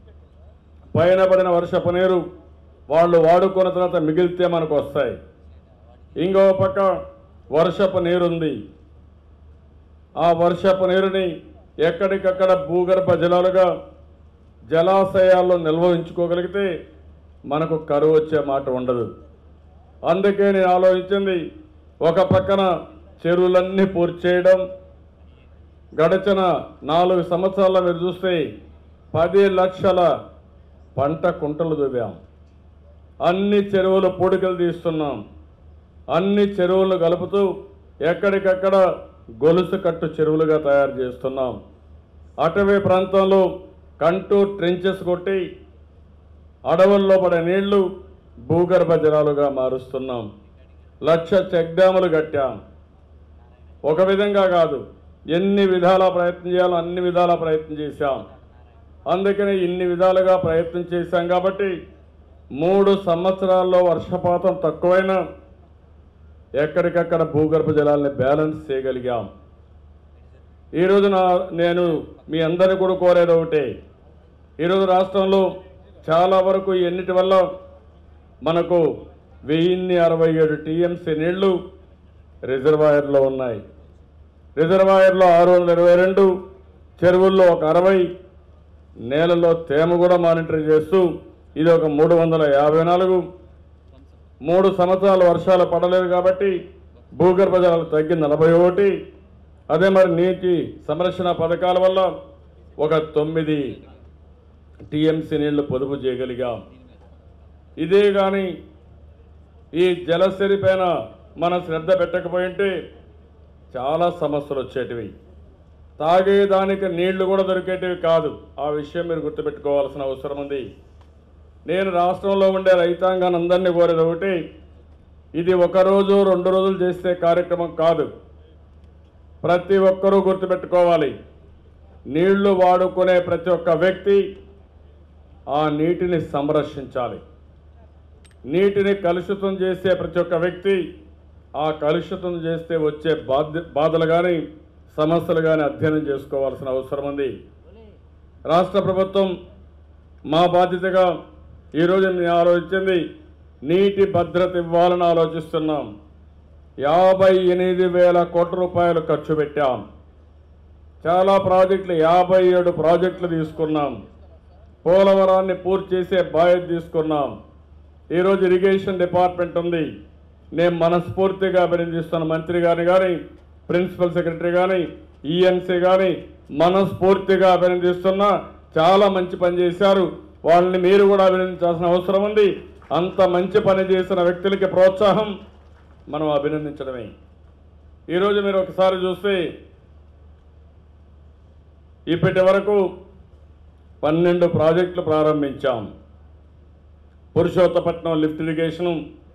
పైన పడిన వర్షపు నీరు వాళ్ళు వాడుకున్న తర్వాత మిగిలితే మనకు వస్తాయి ఇంకో పక్క వర్షపు నీరుంది ఆ వర్షపు నీరుని ఎక్కడికక్కడ భూగర్భ జలాలుగా జలాశయాల్లో నిల్వ ఉంచుకోగలిగితే మనకు కరువు వచ్చే మాట ఉండదు అందుకే నేను ఆలోచించింది ఒక పక్కన చెరువులన్నీ పూర్తి చేయడం గడిచిన నాలుగు సంవత్సరాల్లో మీరు చూస్తే పది లక్షల పంట కుంటలు దువ్వాం అన్ని చెరువులు పూడికలు తీస్తున్నాం అన్ని చెరువులు కలుపుతూ ఎక్కడికక్కడ గొలుసు కట్టు చెరువులుగా తయారు చేస్తున్నాం అటవీ ప్రాంతంలో కంటూర్ ట్రెంచెస్ కొట్టి అడవుల్లో పడే నీళ్లు భూగర్భ జలాలుగా మారుస్తున్నాం లక్ష చెక్ డ్యాములు కట్టాం ఒక విధంగా కాదు ఎన్ని విధాల ప్రయత్నం చేయాలో అన్ని విధాల ప్రయత్నం చేశాం అందుకని ఇన్ని విధాలుగా ప్రయత్నం చేశాం కాబట్టి మూడు సంవత్సరాల్లో వర్షపాతం తక్కువైనా ఎక్కడికక్కడ భూగర్భ జలాల్ని బ్యాలెన్స్ చేయగలిగాం ఈరోజు నా నేను మీ అందరిని కూడా కోరేది ఒకటే ఈరోజు రాష్ట్రంలో చాలా వరకు ఎన్నిటి వల్ల మనకు వెయ్యిన్ని అరవై ఏడు టీఎంసీ నీళ్లు రిజర్వాయర్లో ఉన్నాయి రిజర్వాయర్లో ఆరు వందల ఇరవై రెండు చెరువుల్లో ఒక అరవై నేలలో తేమ కూడా మానిటర్ చేస్తూ ఇది ఒక మూడు వందల యాభై నాలుగు మూడు సంవత్సరాలు వర్షాలు పడలేదు కాబట్టి భూగర్భ జలాలు తగ్గి నలభై ఒకటి అదే మరి నీటి సంరక్షణ పథకాల వల్ల ఒక తొమ్మిది టీఎంసీ నీళ్లు పొదుపు చేయగలిగాం ఇదే కానీ ఈ జలసిరి పైన మన శ్రద్ధ పెట్టకపోయింటే చాలా సమస్యలు వచ్చేటివి తాగేదానికి నీళ్లు కూడా దొరికేటివి కాదు ఆ విషయం మీరు గుర్తుపెట్టుకోవాల్సిన అవసరం ఉంది నేను రాష్ట్రంలో ఉండే రైతాంగాన్ని అందరినీ కోరేది ఒకటి ఇది ఒక రోజు రెండు రోజులు చేసే కార్యక్రమం కాదు ప్రతి ఒక్కరూ గుర్తుపెట్టుకోవాలి నీళ్లు వాడుకునే ప్రతి ఒక్క వ్యక్తి ఆ నీటిని సంరక్షించాలి నీటిని కలుషితం చేసే ప్రతి ఒక్క వ్యక్తి ఆ కలుషితం చేస్తే వచ్చే బాధ్య బాధలు కానీ సమస్యలు కానీ అధ్యయనం చేసుకోవాల్సిన అవసరం ఉంది రాష్ట్ర ప్రభుత్వం మా బాధ్యతగా ఈరోజు నేను ఆలోచించింది నీటి భద్రత ఇవ్వాలని ఆలోచిస్తున్నాం యాభై ఎనిమిది వేల కోట్ల రూపాయలు ఖర్చు పెట్టాం చాలా ప్రాజెక్టులు యాభై ఏడు ప్రాజెక్టులు తీసుకున్నాం పోలవరాన్ని పూర్తి చేసే బాధ్యత తీసుకున్నాం ఈరోజు ఇరిగేషన్ డిపార్ట్మెంట్ ఉంది నేను మనస్ఫూర్తిగా అభినందిస్తున్న మంత్రి గారిని కానీ ప్రిన్సిపల్ సెక్రటరీ కానీ ఈఎన్సీ కానీ మనస్ఫూర్తిగా అభినందిస్తున్నా చాలా మంచి పని చేశారు వాళ్ళని మీరు కూడా అభినందించాల్సిన అవసరం ఉంది అంత మంచి పని చేసిన వ్యక్తులకి ప్రోత్సాహం మనం అభినందించడమే ఈరోజు మీరు ఒకసారి చూస్తే ఇప్పటి వరకు పన్నెండు ప్రాజెక్టులు ప్రారంభించాం Purushottapatnam lift irrigation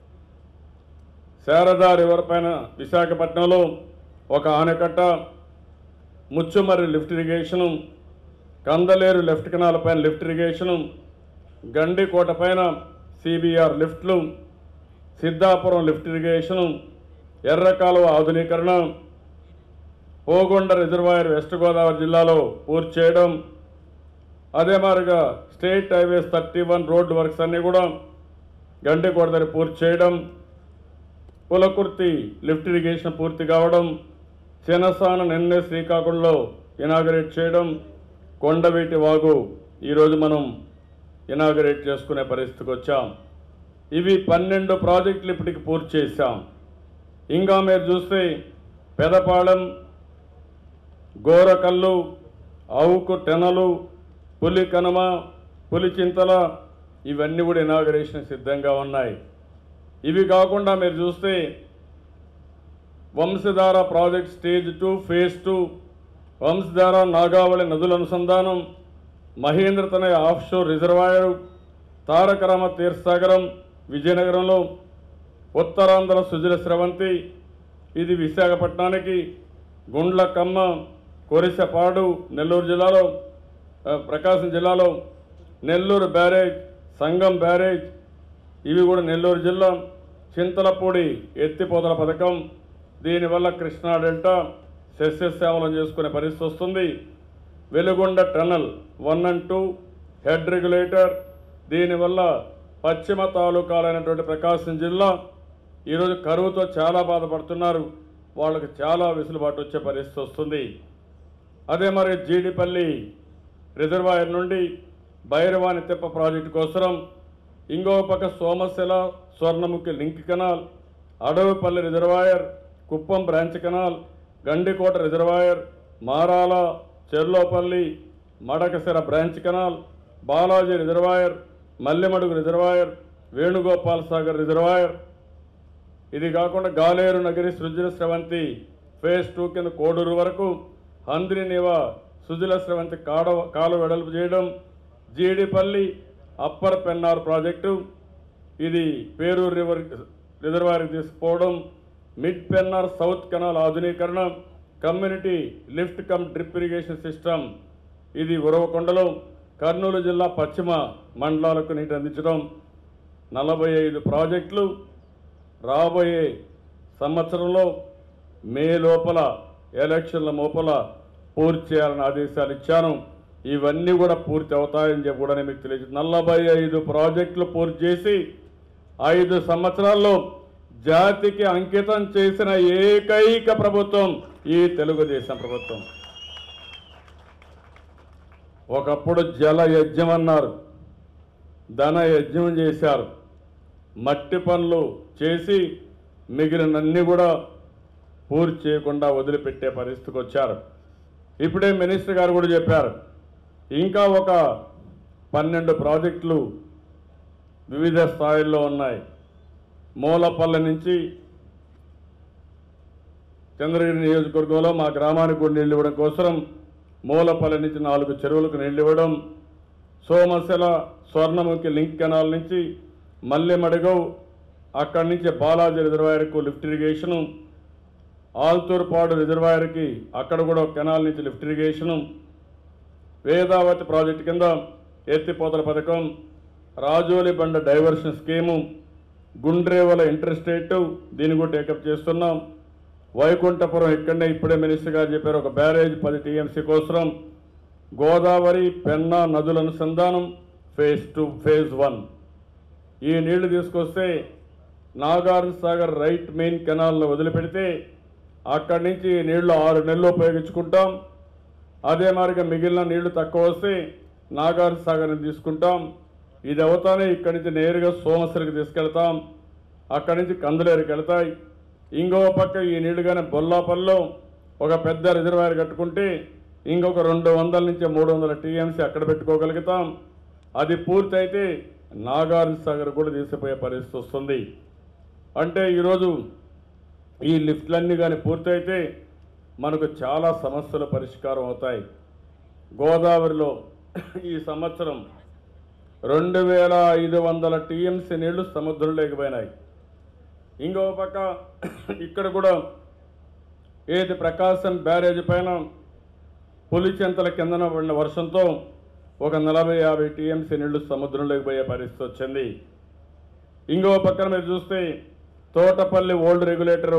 Sharada river పైన విశాఖపట్నంలో ఒక ఆనకట్ట Muchumarri lift irrigation Kandaleru left canal పైన లిఫ్ట్ ఇరిగేషను గండికోట పైన సిబిఆర్ లిఫ్ట్లు సిద్ధాపురం లిఫ్ట్ ఇరిగేషను ఎర్రకాలువ ఆధునీకరణ పోగొండ రిజర్వాయర్ వెస్ట్ గోదావరి జిల్లాలో పూర్తి చేయడం అదే మాదిరిగా state highways thirty one road works అన్నీ కూడా గండికోట దగ్గర పూర్తి చేయడం పులకుర్తి లిఫ్ట్ ఇరిగేషన్ పూర్తి కావడం చినసాన నిన్నే శ్రీకాకుళంలో ఇనాగరేట్ చేయడం కొండవీటి వాగు ఈరోజు మనం ఇనాగరేట్ చేసుకునే పరిస్థితికి వచ్చాం ఇవి పన్నెండు ప్రాజెక్టులు ఇప్పటికి పూర్తి చేశాం ఇంకా మీరు చూస్తే పెదపాళెం గోరకల్లు ఆవుకు టెనలు పులి కనుమ పులి చింతల ఇవన్నీ కూడా ఇనాగరేషన్ సిద్ధంగా ఉన్నాయి ఇవి కాకుండా మీరు చూస్తే Vamsadhara project stage two phase two Vamsadhara Nagavali నదుల అనుసంధానం మహేంద్ర తనయ ఆఫ్షోర్ రిజర్వాయర్ తారకరామ తీర్థసాగరం విజయనగరంలో ఉత్తరాంధ్ర సుజల స్రవంతి ఇది విశాఖపట్నానికి గుండ్లకమ్మ కొరిసపాడు నెల్లూరు జిల్లాలో ఆ, ప్రకాశం జిల్లాలో నెల్లూరు బ్యారేజ్ సంగం బ్యారేజ్ ఇవి కూడా నెల్లూరు జిల్లా చింతలపూడి ఎత్తిపోతల పథకం దీనివల్ల కృష్ణా డెల్టా సస్యశ్యామలం చేసుకునే పరిస్థితి వస్తుంది Veligonda tunnel one and two head regulator దీనివల్ల పశ్చిమ తాలూకాలైనటువంటి ప్రకాశం జిల్లా ఈరోజు కరువుతో చాలా బాధపడుతున్నారు వాళ్ళకి చాలా వెసులుబాటు వచ్చే పరిస్థితి వస్తుంది అదే మరి జీడిపల్లి రిజర్వాయర్ నుండి భైరవాణి తెప్ప ప్రాజెక్టు కోసం ఇంకో పక్క Somasila Swarnamukhi link canal Adavipalli reservoir Kuppam branch canal Gandikota reservoir Marala Cherlopalli Madakasira branch canal Balaji reservoir Mallemadugu reservoir Venugopal Sagar reservoir ఇది కాకుండా గాలేరు నగరి సృజల స్రవంతి ఫేజ్ టూ కింద కోడూరు వరకు హంద్రి నివా సుజల స్రవంతి కాడ కాలు వెడల్పు చేయడం జీడిపల్లి అప్పర్ పెన్నార్ ప్రాజెక్టు ఇది పేరూరు రివర్ రిజర్వాయర్కి తీసుకుపోవడం మిడ్ పెన్నర్ సౌత్ కెనాల్ ఆధునీకరణ community lift cum drip irrigation system ఇది ఉరవకొండలో కర్నూలు జిల్లా పశ్చిమ మండలాలకు నీటి అందించడం నలభై ఐదు ప్రాజెక్టులు రాబోయే సంవత్సరంలో మే లోపల ఎలక్షన్ల లోపల పూర్తి చేయాలని ఆదేశాలు ఇచ్చాను ఇవన్నీ కూడా పూర్తి అవుతాయని చెప్పి కూడా నేను మీకు తెలియజేసి నలభై ఐదు ప్రాజెక్టులు పూర్తి చేసి ఐదు సంవత్సరాల్లో జాతికి అంకితం చేసిన ఏకైక ప్రభుత్వం ఈ తెలుగుదేశం ప్రభుత్వం ఒకప్పుడు జల యజ్ఞం అన్నారు ధన యజ్ఞం చేశారు మట్టి పనులు చేసి మిగిలినన్ని కూడా పూర్తి చేయకుండా వదిలిపెట్టే పరిస్థితికి వచ్చారు ఇప్పుడే మినిస్టర్ గారు కూడా చెప్పారు ఇంకా ఒక పన్నెండు ప్రాజెక్టులు వివిధ స్థాయిల్లో ఉన్నాయి మూలపల్లె నుంచి చంద్రగిరి నియోజకవర్గంలో మా గ్రామానికి కూడా నీళ్ళు ఇవ్వడం కోసం మూలపల్లి నుంచి నాలుగు చెరువులకు నీళ్ళు ఇవ్వడం సోమశిల స్వర్ణముఖి లింక్ కెనాల్ నుంచి మల్లెమడగవ్ అక్కడి నుంచి బాలాజీ రిజర్వాయర్కు లిఫ్ట్ ఇరిగేషను ఆల్తూర్పాడు రిజర్వాయర్కి అక్కడ కూడా ఒక కెనాల్ నుంచి లిఫ్ట్ ఇరిగేషను వేదావతి ప్రాజెక్టు కింద ఎత్తిపోతల పథకం Rajoli Banda diversion scheme Gundrevula inter state దీన్ని కూడా టేకప్ చేస్తున్నాం వైకుంఠపురం ఇక్కడనే ఇప్పుడే మినిస్టర్ గారు చెప్పారు ఒక బ్యారేజ్ పది టీఎంసీ కోసం గోదావరి పెన్నా నదుల అనుసంధానం ఫేజ్ టూ ఫేజ్ వన్ ఈ నీళ్లు తీసుకొస్తే నాగార్జున సాగర్ రైట్ మెయిన్ కెనాల్లో వదిలిపెడితే అక్కడి నుంచి ఈ నీళ్లు ఆరు నెలలు ఉపయోగించుకుంటాం అదే మారిగా మిగిలిన నీళ్లు తక్కువ వస్తే నాగార్జున సాగర్ని తీసుకుంటాం ఇది అవుతానే ఇక్కడి నుంచి నేరుగా సోమసరికి తీసుకెళ్తాం అక్కడి నుంచి కందులేరుకి వెళ్తాయి ఇంకో పక్క ఈ నీళ్లుగానే బొల్లాపల్లిలో ఒక పెద్ద రిజర్వాయర్ కట్టుకుంటే ఇంకొక రెండు వందల నుంచి మూడు వందల టీఎంసీ అక్కడ పెట్టుకోగలుగుతాం అది పూర్తయితే నాగార్జున సాగర్ కూడా తీసిపోయే పరిస్థితి వస్తుంది అంటే ఈరోజు ఈ లిఫ్ట్లన్నీ కానీ పూర్తయితే మనకు చాలా సమస్యలు పరిష్కారం అవుతాయి గోదావరిలో ఈ సంవత్సరం రెండు వేల ఐదు వందల టీఎంసీ నీళ్లు సముద్రంలోకి పోయినాయి ఇంకో పక్క ఇక్కడ కూడా ఏది ప్రకాశం బ్యారేజ్ పైన పులిచెంతల కిందన పడిన వర్షంతో ఒక నలభై యాభై టీఎంసీ నీళ్లు సముద్రంలోకి పోయే పరిస్థితి వచ్చింది ఇంకో పక్కన మీరు చూస్తే తోటపల్లి ఓల్డ్ రెగ్యులేటరు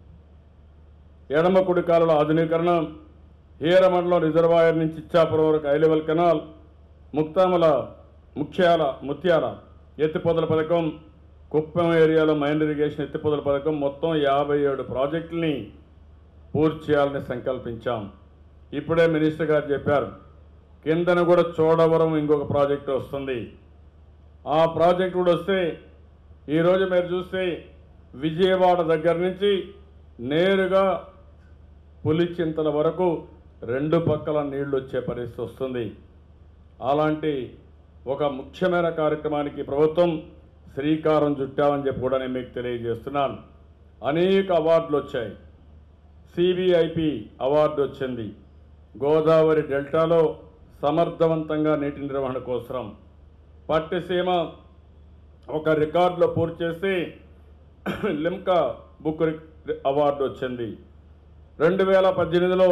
ఎడమ కుడి కాలువల ఆధునీకరణ హీరమండలం రిజర్వాయర్ నుంచి ఇచ్చాపురం వరకు ఐలెవెల్ కెనాల్ ముక్తామల ముఖ్యాల ముత్యాల ఎత్తిపోతల పథకం కుప్పం ఏరియాలో మైన్ ఇరిగేషన్ ఎత్తిపోతల పథకం మొత్తం యాభై ఏడు ప్రాజెక్టుల్ని పూర్తి చేయాలని సంకల్పించాం ఇప్పుడే మినిస్టర్ గారు చెప్పారు కిందన కూడా చోడవరం ఇంకొక ప్రాజెక్టు వస్తుంది ఆ ప్రాజెక్ట్ కూడా వస్తే ఈరోజు మీరు చూస్తే విజయవాడ దగ్గర నుంచి నేరుగా పులిచింతల వరకు రెండు పక్కల నీళ్లు వచ్చే పరిస్థితి వస్తుంది అలాంటి ఒక ముఖ్యమైన కార్యక్రమానికి ప్రభుత్వం శ్రీకారం చుట్టామని చెప్పి కూడా నేను మీకు తెలియజేస్తున్నాను అనేక అవార్డులు వచ్చాయి సిబిఐపి అవార్డు వచ్చింది గోదావరి డెల్టాలో సమర్థవంతంగా నీటి నిర్వహణ కోసం పట్టిసీమ ఒక రికార్డులో పూర్తి చేసి లిమ్కా బుక్ రి- అవార్డు వచ్చింది రెండు వేల పద్దెనిమిదిలో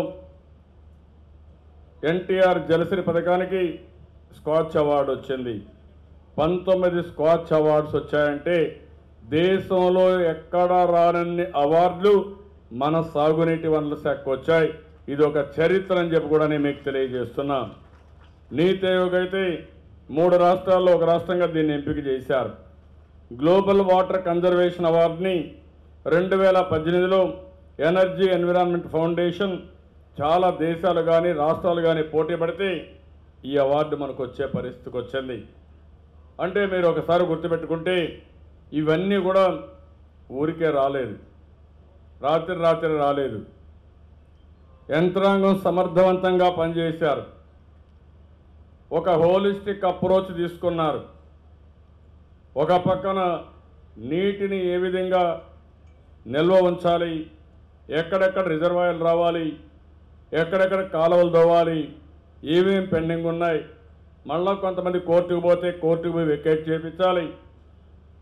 ఎన్టీఆర్ జలసిరి పథకానికి స్కాచ్ అవార్డు వచ్చింది పంతొమ్మిది స్కాచ్ అవార్డ్స్ వచ్చాయంటే దేశంలో ఎక్కడా రానన్ని అవార్డులు మన సాగునీటి వనరుల శాఖకు వచ్చాయి ఇది ఒక చరిత్ర అని చెప్పి కూడా నేను మీకు తెలియజేస్తున్నా నీతి ఆయోగ్ అయితే మూడు రాష్ట్రాల్లో ఒక రాష్ట్రంగా దీన్ని ఎంపిక చేశారు గ్లోబల్ వాటర్ కన్జర్వేషన్ అవార్డుని రెండు వేల పద్దెనిమిదిలో ఎనర్జీ ఎన్విరాన్మెంట్ ఫౌండేషన్ చాలా దేశాలు కానీ రాష్ట్రాలు కానీ పోటీ పడితే ఈ అవార్డు మనకు వచ్చే పరిస్థితికి వచ్చింది అంటే మీరు ఒకసారి గుర్తుపెట్టుకుంటే ఇవన్నీ కూడా ఊరికే రాలేదు రాత్రి రాత్రి రాలేదు యంత్రాంగం సమర్థవంతంగా పనిచేశారు ఒక హోలిస్టిక్ అప్రోచ్ తీసుకున్నారు ఒక పక్కన నీటిని ఏ విధంగా నిల్వ ఉంచాలి ఎక్కడెక్కడ రిజర్వాయర్లు రావాలి ఎక్కడెక్కడ కాలువలు దోవాలి ఏమేం పెండింగ్ ఉన్నాయి మళ్ళా కొంతమంది కోర్టుకు పోతే కోర్టుకు పోయి వెకేట్ చేయించాలి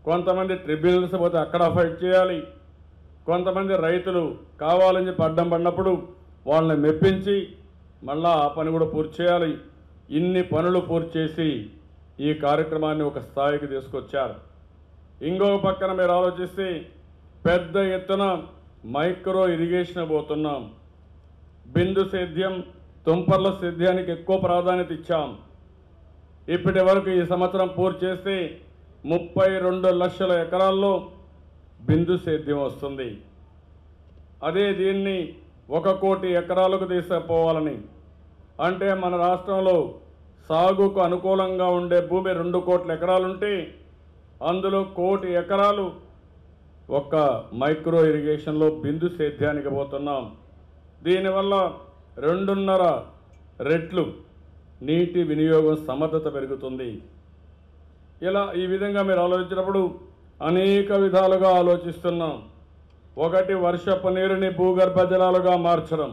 కొంతమంది ట్రిబ్యునల్స్ పోతే అక్కడ ఫైట్ చేయాలి కొంతమంది రైతులు కావాలని చెప్పి అడ్డం పడినప్పుడు వాళ్ళని మెప్పించి మళ్ళా ఆ పని కూడా పూర్తి చేయాలి ఇన్ని పనులు పూర్తి చేసి ఈ కార్యక్రమాన్ని ఒక స్థాయికి తీసుకొచ్చారు ఇంకొక పక్కన మీరు ఆలోచిస్తే పెద్ద ఎత్తున మైక్రో ఇరిగేషన్ పోతున్నాం బిందు సేద్యం తుంపర్ల సేద్యానికి ఎక్కువ ప్రాధాన్యత ఇచ్చాం ఇప్పటి వరకు ఈ సంవత్సరం పూర్తి చేస్తే ముప్పై రెండు లక్షల ఎకరాల్లో బిందు సేద్యం వస్తుంది అదే దీన్ని ఒక కోటి ఎకరాలకు తీసుకుపోవాలని అంటే మన రాష్ట్రంలో సాగుకు అనుకూలంగా ఉండే భూమి రెండు కోట్ల ఎకరాలుంటే అందులో కోటి ఎకరాలు ఒక్క మైక్రో ఇరిగేషన్లో బిందు సేద్యానికి పోతున్నాం దీనివల్ల రెండున్నర రెట్లు నీటి వినియోగం సమర్థత పెరుగుతుంది ఇలా ఈ విధంగా మీరు ఆలోచించినప్పుడు అనేక విధాలుగా ఆలోచిస్తున్నాం ఒకటి వర్షపు నీరుని భూగర్భ జలాలుగా మార్చడం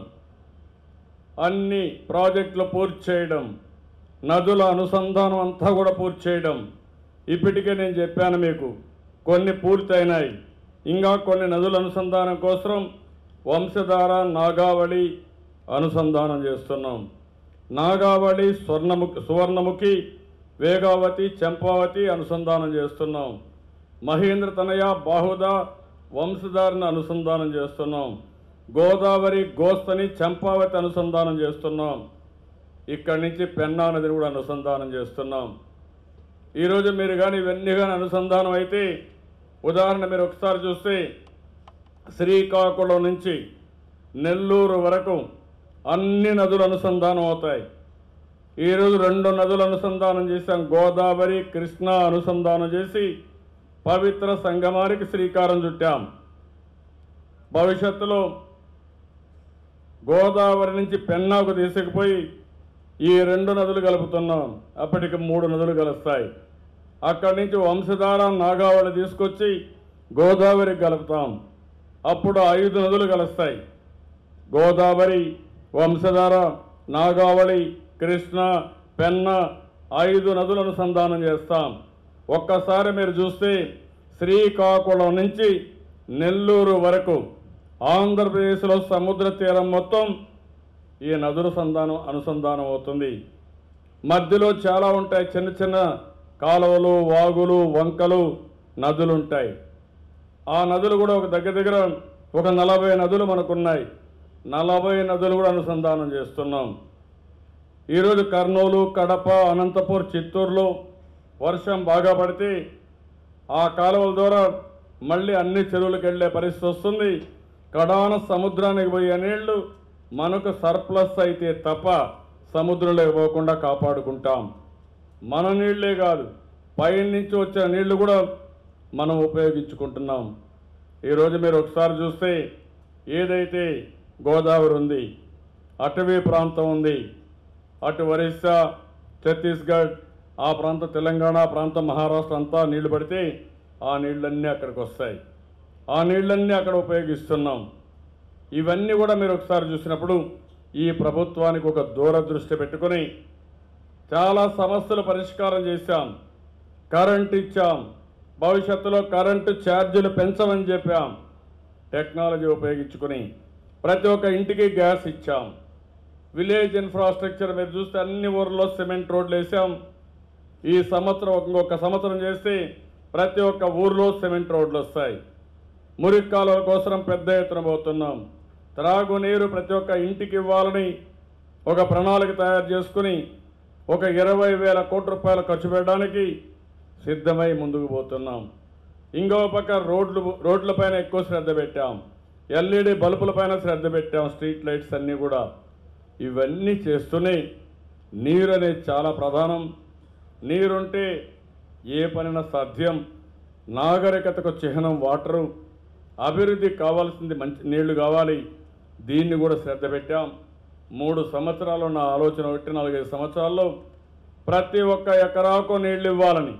అన్ని ప్రాజెక్టులు పూర్తి చేయడం నదుల అనుసంధానం అంతా కూడా పూర్తి చేయడం ఇప్పటికే నేను చెప్పాను మీకు కొన్ని పూర్తయినాయి ఇంకా కొన్ని నదుల అనుసంధానం కోసం వంశధార నాగావళి అనుసంధానం చేస్తున్నాం నాగావళి స్వర్ణముఖి సువర్ణముఖి వేగావతి చంపావతి అనుసంధానం చేస్తున్నాం మహేంద్ర తనయ బాహుద వంశధారని అనుసంధానం చేస్తున్నాం గోదావరి గోస్తని చంపావతి అనుసంధానం చేస్తున్నాం ఇక్కడి నుంచి పెన్నా నదిని కూడా అనుసంధానం చేస్తున్నాం ఈరోజు మీరు కానీ ఇవన్నీ కానీ అనుసంధానం అయితే ఉదాహరణ మీరు ఒకసారి చూస్తే శ్రీకాకుళం నుంచి నెల్లూరు వరకు అన్ని నదులు అనుసంధానం అవుతాయి ఈరోజు రెండు నదులు అనుసంధానం చేశాం గోదావరి కృష్ణ అనుసంధానం చేసి పవిత్ర సంగమానికి శ్రీకారం చుట్టాం భవిష్యత్తులో గోదావరి నుంచి పెన్నాకు తీసుకుపోయి ఈ రెండు నదులు కలుపుతున్నాం అప్పటికి మూడు నదులు కలుస్తాయి అక్కడి నుంచి వంశధార నాగావళి తీసుకొచ్చి గోదావరికి కలుపుతాం అప్పుడు ఐదు నదులు కలుస్తాయి గోదావరి వంశధార నాగావళి కృష్ణ పెన్న ఐదు నదులు అనుసంధానం చేస్తాం ఒక్కసారి మీరు చూస్తే శ్రీకాకుళం నుంచి నెల్లూరు వరకు ఆంధ్రప్రదేశ్లో సముద్ర తీరం మొత్తం ఈ నదుల సంధానం అనుసంధానం అవుతుంది మధ్యలో చాలా ఉంటాయి చిన్న చిన్న కాలువలు వాగులు వంకలు నదులు ఉంటాయి ఆ నదులు కూడా ఒక దగ్గర దగ్గర ఒక నలభై నదులు మనకున్నాయి నలభై నదులు కూడా అనుసంధానం చేస్తున్నాం ఈరోజు కర్నూలు కడప అనంతపూర్ చిత్తూరులో వర్షం బాగా పడితే ఆ కాలువల ద్వారా మళ్ళీ అన్ని చెరువులకు వెళ్ళే పరిస్థితి వస్తుంది కడాన సముద్రానికి పోయే నీళ్లు మనకు సర్ప్లస్ అయితే తప్ప సముద్రంలోకి పోకుండా కాపాడుకుంటాం మన నీళ్ళే కాదు పైన నుంచి వచ్చే నీళ్లు కూడా మనం ఉపయోగించుకుంటున్నాం ఈరోజు మీరు ఒకసారి చూస్తే ఏదైతే గోదావరి ఉంది అటవీ ప్రాంతం ఉంది అటు ఒరిస్సా ఛత్తీస్గఢ్ ఆ ప్రాంత తెలంగాణ ప్రాంతం మహారాష్ట్ర అంతా నీళ్లు పడితే ఆ నీళ్ళన్నీ అక్కడికి వస్తాయి ఆ నీళ్ళన్నీ అక్కడ ఉపయోగిస్తున్నాం ఇవన్నీ కూడా మీరు ఒకసారి చూసినప్పుడు ఈ ప్రభుత్వానికి ఒక దూరదృష్టి పెట్టుకొని చాలా సమస్యలు పరిష్కారం చేశాం కరెంట్ ఇచ్చాం భవిష్యత్తులో కరెంటు ఛార్జీలు పెంచమని చెప్పాం టెక్నాలజీ ఉపయోగించుకొని ప్రతి ఒక్క ఇంటికి గ్యాస్ ఇచ్చాం విలేజ్ ఇన్ఫ్రాస్ట్రక్చర్ మీరు చూస్తే అన్ని ఊర్లో సిమెంట్ రోడ్లు వేసాం ఈ సంవత్సరం ఇంకొక సంవత్సరం చేస్తే ప్రతి ఒక్క ఊర్లో సిమెంట్ రోడ్లు వస్తాయి మురికి కాలువల కోసం పెద్ద ఎత్తున పోతున్నాం త్రాగునీరు ప్రతి ఒక్క ఇంటికి ఇవ్వాలని ఒక ప్రణాళిక తయారు చేసుకుని ఒక ఇరవై వేల కోట్ల రూపాయలు ఖర్చు పెట్టడానికి సిద్ధమై ముందుకు పోతున్నాం ఇంకో పక్క రోడ్లు రోడ్లపైన ఎక్కువ శ్రద్ధ పెట్టాం ఎల్ఈడి బల్బులపైన శ్రద్ధ పెట్టాం స్ట్రీట్ లైట్స్ అన్నీ కూడా ఇవన్నీ చేస్తూనే నీరు అనేది చాలా ప్రధానం నీరుంటే ఏ పనిన సాధ్యం నాగరికతకు చిహ్నం వాటరు అభివృద్ధికి కావాల్సింది మంచి నీళ్లు కావాలి దీన్ని కూడా శ్రద్ధ పెట్టాం మూడు సంవత్సరాలు నా ఆలోచన ఒకటి నాలుగైదు సంవత్సరాల్లో ప్రతి ఒక్క ఎకరాకు నీళ్లు ఇవ్వాలని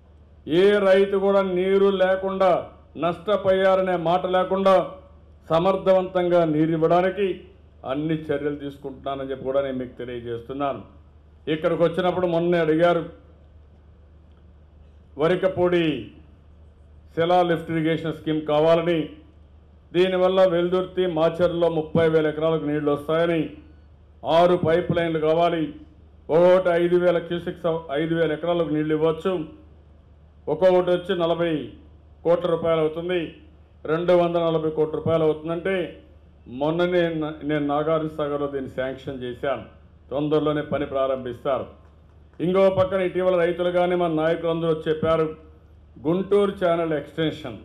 ఏ రైతు కూడా నీరు లేకుండా నష్టపోయారనే మాట లేకుండా సమర్థవంతంగా నీరు ఇవ్వడానికి అన్ని చర్యలు తీసుకుంటున్నానని చెప్పి కూడా నేను మీకు తెలియజేస్తున్నాను ఇక్కడికి వచ్చినప్పుడు మొన్నే అడిగారు వరికపూడి శిలా లిఫ్ట్ ఇరిగేషన్ స్కీమ్ కావాలని దీనివల్ల వెల్దుర్తి మాచర్లో ముప్పై వేల ఎకరాలకు నీళ్లు వస్తాయని ఆరు పైప్ లైన్లు కావాలి ఒక్కొక్కటి ఐదు వేల క్యూసిక్స్ ఐదు వేల ఎకరాలకు నీళ్లు ఇవ్వచ్చు ఒక్కొక్కటి వచ్చి నలభై కోట్ల రూపాయలు అవుతుంది రెండు వందల నలభై కోట్ల రూపాయలు అవుతుందంటే మొన్ననే న- నేను నాగార్జున సాగర్లో దీన్ని శాంక్షన్ చేశాను తొందరలోనే పని ప్రారంభిస్తారు ఇంకో పక్కన ఇటీవల రైతులు కానీ మన నాయకులందరూ చెప్పారు గుంటూరు ఛానల్ ఎక్స్టెన్షన్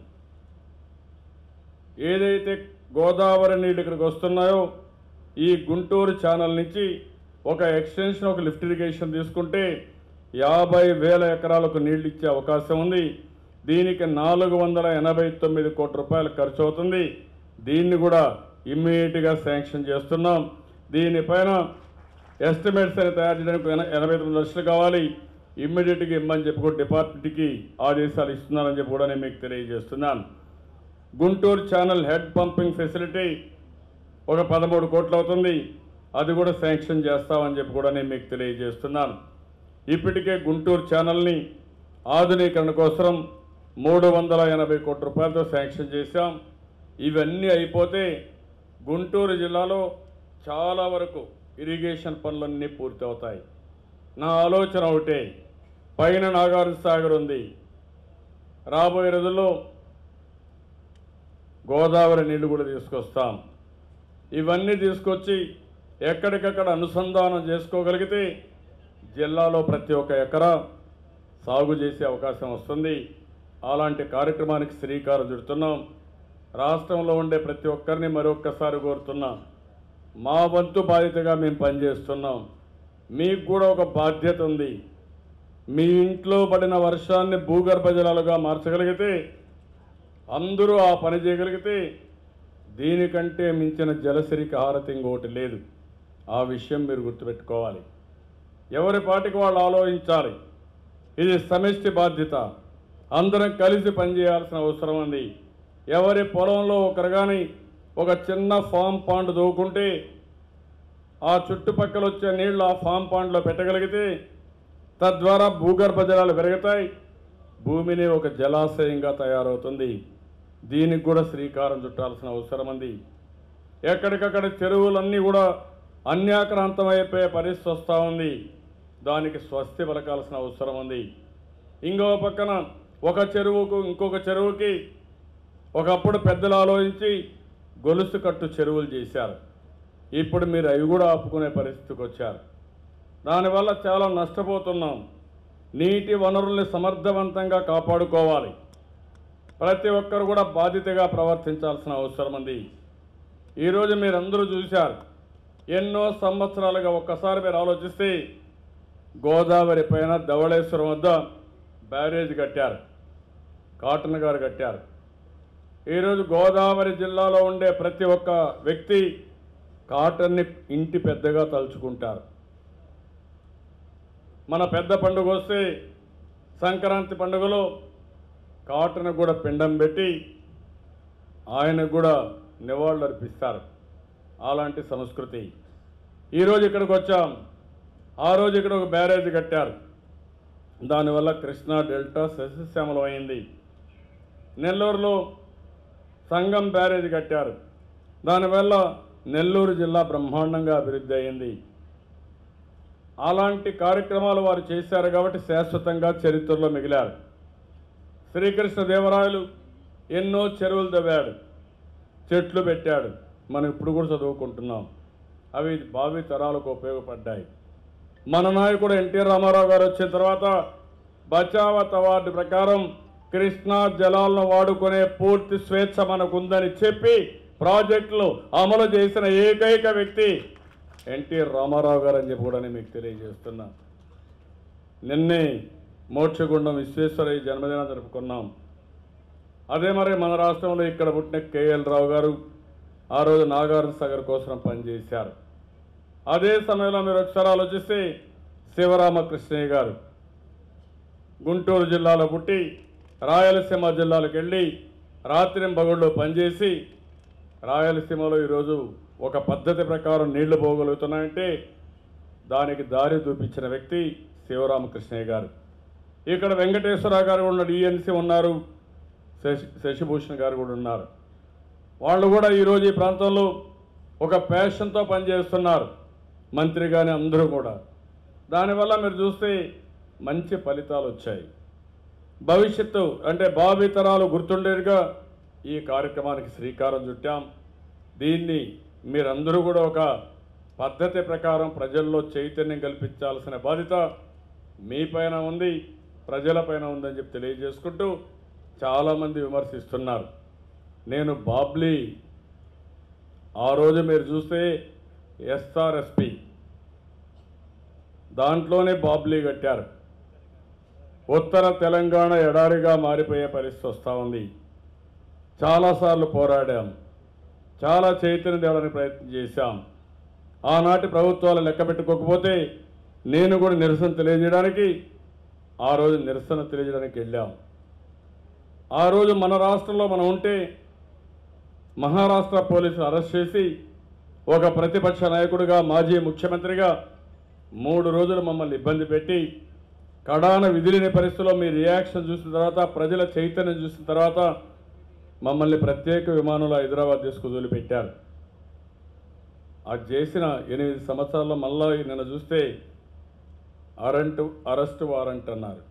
ఏదైతే గోదావరి నీళ్ళు ఇక్కడికి వస్తున్నాయో ఈ గుంటూరు ఛానల్ నుంచి ఒక ఎక్స్టెన్షన్ ఒక లిఫ్ట్ ఇరిగేషన్ తీసుకుంటే యాభై వేల ఎకరాలకు నీళ్ళు ఇచ్చే అవకాశం ఉంది దీనికి నాలుగు వందల ఎనభై తొమ్మిది కోట్ల రూపాయలు ఖర్చు అవుతుంది దీన్ని కూడా ఇమ్మీడియట్గా శాంక్షన్ చేస్తున్నాం దీనిపైన ఎస్టిమేట్స్ అని తయారు చేయడానికి ఎన- ఎనభై తొమ్మిది లక్షలు కావాలి ఇమ్మీడియట్గా ఇమ్మని చెప్పి కూడా డిపార్ట్మెంట్కి ఆదేశాలు ఇస్తున్నానని చెప్పి కూడా నేను మీకు తెలియజేస్తున్నాను Guntur channel head pumping facility ఒక పదమూడు కోట్లు అవుతుంది అది కూడా శాంక్షన్ చేస్తామని చెప్పి కూడా నేను మీకు తెలియజేస్తున్నాను ఇప్పటికే గుంటూరు ఛానల్ని ఆధునీకరణ కోసం మూడు వందల ఎనభై కోట్ల రూపాయలతో శాంక్షన్ చేశాం ఇవన్నీ అయిపోతే గుంటూరు జిల్లాలో చాలా వరకు ఇరిగేషన్ పనులన్నీ పూర్తి అవుతాయి నా ఆలోచన ఒకటే పైన నాగార్జున సాగర్ ఉంది రాబోయే రోజుల్లో గోదావరి నీళ్లు కూడా తీసుకొస్తాం ఇవన్నీ తీసుకొచ్చి ఎక్కడికక్కడ అనుసంధానం చేసుకోగలిగితే జిల్లాలో ప్రతి ఒక్క ఎకరా సాగు చేసే అవకాశం వస్తుంది అలాంటి కార్యక్రమానికి శ్రీకారం చుడుతున్నాం రాష్ట్రంలో ఉండే ప్రతి ఒక్కరిని మరొక్కసారి కోరుతున్నాం మా వంతు బాధ్యతగా మేము పనిచేస్తున్నాం మీకు కూడా ఒక బాధ్యత ఉంది మీ ఇంట్లో పడిన వర్షాన్ని భూగర్భ జలాలుగా మార్చగలిగితే అందరూ ఆ పని చేయగలిగితే దీనికంటే మించిన జలసిరికి హారతి ఇంకోటి లేదు ఆ విషయం మీరు గుర్తుపెట్టుకోవాలి ఎవరి పాటికి వాళ్ళు ఆలోచించాలి ఇది సమిష్టి బాధ్యత అందరం కలిసి పనిచేయాల్సిన అవసరం ఉంది ఎవరి పొలంలో ఒకరు కానీ ఒక చిన్న ఫామ్ పాండ్ దూకుంటే ఆ చుట్టుపక్కల వచ్చే నీళ్లు ఆ ఫామ్ పాండ్లో పెట్టగలిగితే తద్వారా భూగర్భ జలాలు పెరుగుతాయి భూమిని ఒక జలాశయంగా తయారవుతుంది దీనికి కూడా శ్రీకారం చుట్టాల్సిన అవసరం ఉంది ఎక్కడికక్కడ చెరువులన్నీ కూడా అన్యాక్రాంతమైపోయే పరిస్థితి వస్తూ ఉంది దానికి స్వస్తి పలకాల్సిన అవసరం ఉంది ఇంకో పక్కన ఒక చెరువుకు ఇంకొక చెరువుకి ఒకప్పుడు పెద్దలు ఆలోచించి గొలుసు కట్టు చెరువులు చేశారు ఇప్పుడు మీరు అవి కూడా ఆపుకునే పరిస్థితికి వచ్చారు దానివల్ల చాలా నష్టపోతున్నాం నీటి వనరుల్ని సమర్థవంతంగా కాపాడుకోవాలి ప్రతి ఒక్కరు కూడా బాధ్యతగా ప్రవర్తించాల్సిన అవసరం ఉంది ఈరోజు మీరందరూ చూశారు ఎన్నో సంవత్సరాలుగా ఒక్కసారి మీరు ఆలోచిస్తే గోదావరి పైన ధవళేశ్వరం వద్ద బ్యారేజ్ కట్టారు కాటన్ గారు కట్టారు ఈరోజు గోదావరి జిల్లాలో ఉండే ప్రతి ఒక్క వ్యక్తి కాటన్ని ఇంటి పెద్దగా తలుచుకుంటారు మన పెద్ద పండుగ వస్తే సంక్రాంతి పండుగలో కాటన్ కూడా పిండం పెట్టి ఆయనకు కూడా నివాళులు అర్పిస్తారు అలాంటి సంస్కృతి ఈరోజు ఇక్కడికి వచ్చాం ఆ రోజు ఇక్కడ ఒక బ్యారేజ్ కట్టారు దానివల్ల కృష్ణా డెల్టా సస్యశ్యామలం అయింది నెల్లూరులో సంగం బ్యారేజ్ కట్టారు దానివల్ల నెల్లూరు జిల్లా బ్రహ్మాండంగా అభివృద్ధి అయింది అలాంటి కార్యక్రమాలు వారు చేశారు కాబట్టి శాశ్వతంగా చరిత్రలో మిగిలారు శ్రీకృష్ణదేవరాయలు ఎన్నో చెరువులు తవ్వాడు చెట్లు పెట్టాడు మనం ఇప్పుడు కూడా చదువుకుంటున్నాం అవి భావి తరాలకు ఉపయోగపడ్డాయి మన నాయకుడు ఎన్టీ రామారావు గారు వచ్చిన తర్వాత బచావత్ అవార్డు ప్రకారం కృష్ణా జలాలను వాడుకునే పూర్తి స్వేచ్ఛ మనకుందని చెప్పి ప్రాజెక్టులు అమలు చేసిన ఏకైక వ్యక్తి ఎన్టీ రామారావు గారు అని చెప్పి కూడా నేను మీకు తెలియజేస్తున్నా నిన్నే మోక్షగుండం విశ్వేశ్వరయ్య జన్మదినం జరుపుకున్నాం అదే మరి మన రాష్ట్రంలో ఇక్కడ పుట్టిన కేఎల్ రావు గారు ఆ రోజు నాగార్జున సాగర్ కోసం పనిచేశారు అదే సమయంలో మీరు ఒకసారి ఆలోచిస్తే శివరామకృష్ణయ్య గారు గుంటూరు జిల్లాలో పుట్టి రాయలసీమ జిల్లాలకు వెళ్ళి రాత్రింబగుళ్ళు పనిచేసి రాయలసీమలో ఈరోజు ఒక పద్ధతి ప్రకారం నీళ్లు పోగలుగుతున్నాయంటే దానికి దారి చూపించిన వ్యక్తి శివరామకృష్ణయ్య గారు ఇక్కడ వెంకటేశ్వర గారు ఉన్న డిఎన్సీ ఉన్నారు శశి శశిభూషణ్ గారు కూడా ఉన్నారు వాళ్ళు కూడా ఈరోజు ఈ ప్రాంతంలో ఒక ప్యాషన్తో పనిచేస్తున్నారు మంత్రి కానీ అందరూ కూడా దానివల్ల మీరు చూస్తే మంచి ఫలితాలు వచ్చాయి భవిష్యత్తు అంటే భావితరాలు గుర్తుండేట్టుగా ఈ కార్యక్రమానికి శ్రీకారం చుట్టాం దీన్ని మీరందరూ కూడా ఒక పద్ధతి ప్రకారం ప్రజల్లో చైతన్యం కల్పించాల్సిన బాధ్యత మీపైన ఉంది ప్రజలపైన ఉందని చెప్పి తెలియజేసుకుంటూ చాలామంది విమర్శిస్తున్నారు నేను బాబ్లీ ఆ రోజు మీరు చూస్తే ఎస్ఆర్ఎస్పి దాంట్లోనే బాబ్లీ కట్టారు ఉత్తర తెలంగాణ ఎడారిగా మారిపోయే పరిస్థితి వస్తూ ఉంది చాలాసార్లు పోరాడాం చాలా చైతన్యం తేవడానికి ప్రయత్నం చేశాం ఆనాటి ప్రభుత్వాలు లెక్క పెట్టుకోకపోతే నేను కూడా నిరసన తెలియజేయడానికి ఆ రోజు నిరసన తెలియజేయడానికి వెళ్ళాం ఆ రోజు మన రాష్ట్రంలో మనం ఉంటే మహారాష్ట్ర పోలీసులు అరెస్ట్ చేసి ఒక ప్రతిపక్ష నాయకుడిగా మాజీ ముఖ్యమంత్రిగా మూడు రోజులు మమ్మల్ని ఇబ్బంది పెట్టి కడాన విధిలేని పరిస్థితుల్లో మీ రియాక్షన్ చూసిన తర్వాత ప్రజల చైతన్యం చూసిన తర్వాత మమ్మల్ని ప్రత్యేక విమానంలో హైదరాబాద్ తీసుకు వదిలిపెట్టారు అది చేసిన ఎనిమిది సంవత్సరాల్లో మళ్ళా నిన్న చూస్తే అరెంట్ అరెస్ట్ వారెంట్ అన్నారు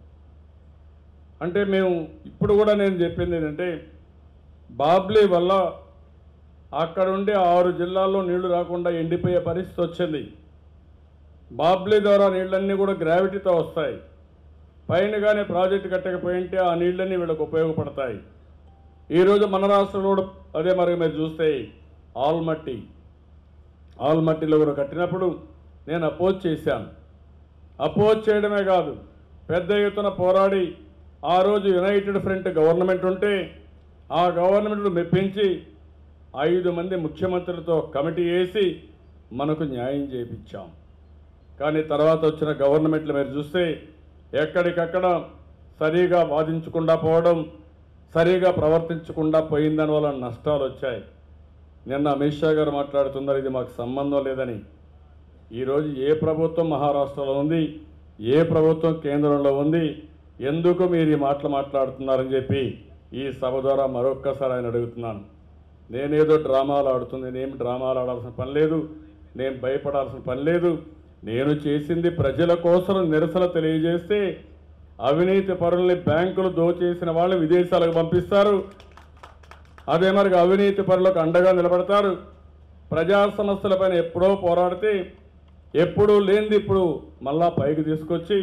అంటే మేము ఇప్పుడు కూడా నేను చెప్పింది ఏంటంటే బాబ్లీ వల్ల అక్కడ ఉండే ఆరు జిల్లాల్లో నీళ్లు రాకుండా ఎండిపోయే పరిస్థితి వచ్చింది బాబ్లీ ద్వారా నీళ్ళన్నీ కూడా గ్రావిటీతో వస్తాయి పైన కానీ ప్రాజెక్టు కట్టకపోయింటే ఆ నీళ్ళన్నీ వీళ్ళకి ఉపయోగపడతాయి ఈరోజు మన రాష్ట్రంలో కూడా అదే మరి మీరు చూస్తే ఆల్మట్టి ఆల్మట్టిలో కూడా కట్టినప్పుడు నేను అపోజ్ చేశాను అపోజ్ చేయడమే కాదు పెద్ద ఎత్తున పోరాడి ఆ రోజు యునైటెడ్ ఫ్రంట్ గవర్నమెంట్ ఉంటే ఆ గవర్నమెంట్ మెప్పించి ఐదు మంది ముఖ్యమంత్రులతో కమిటీ వేసి మనకు న్యాయం చేయించాం కానీ తర్వాత వచ్చిన గవర్నమెంట్లు మీరు చూస్తే ఎక్కడికక్కడ సరిగా వాదించకుండా పోవడం సరిగా ప్రవర్తించకుండా పోయిందని వల్ల నష్టాలు వచ్చాయి నిన్న అమిత్ షా గారు మాట్లాడుతున్నారు ఇది మాకు సంబంధం లేదని ఈరోజు ఏ ప్రభుత్వం మహారాష్ట్రలో ఉంది ఏ ప్రభుత్వం కేంద్రంలో ఉంది ఎందుకు మీరు ఈ మాటలు మాట్లాడుతున్నారని చెప్పి ఈ సభ ద్వారా మరొక్కసారి ఆయన అడుగుతున్నాను నేనేదో డ్రామాలు ఆడుతుంది నేను డ్రామాలు ఆడాల్సిన పని లేదు నేను భయపడాల్సిన పని లేదు నేను చేసింది ప్రజల కోసం నిరసన తెలియజేస్తే అవినీతి పరుల్ని బ్యాంకులు దోచేసిన వాళ్ళు విదేశాలకు పంపిస్తారు అదే మరి అవినీతి పరులకు అండగా నిలబడతారు ప్రజా సమస్యలపైన ఎప్పుడో పోరాడితే ఎప్పుడూ లేనిది ఇప్పుడు మళ్ళా పైకి తీసుకొచ్చి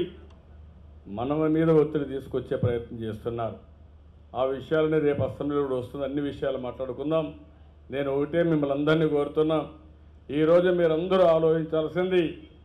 మన మీద ఒత్తిడి తీసుకొచ్చే ప్రయత్నం చేస్తున్నారు ఆ విషయాలని రేపు అసెంబ్లీలో కూడా వస్తుంది అన్ని విషయాలు మాట్లాడుకుందాం నేను ఒకటే మిమ్మల్ని అందరినీ కోరుతున్నా ఈరోజు మీరందరూ ఆలోచించాల్సింది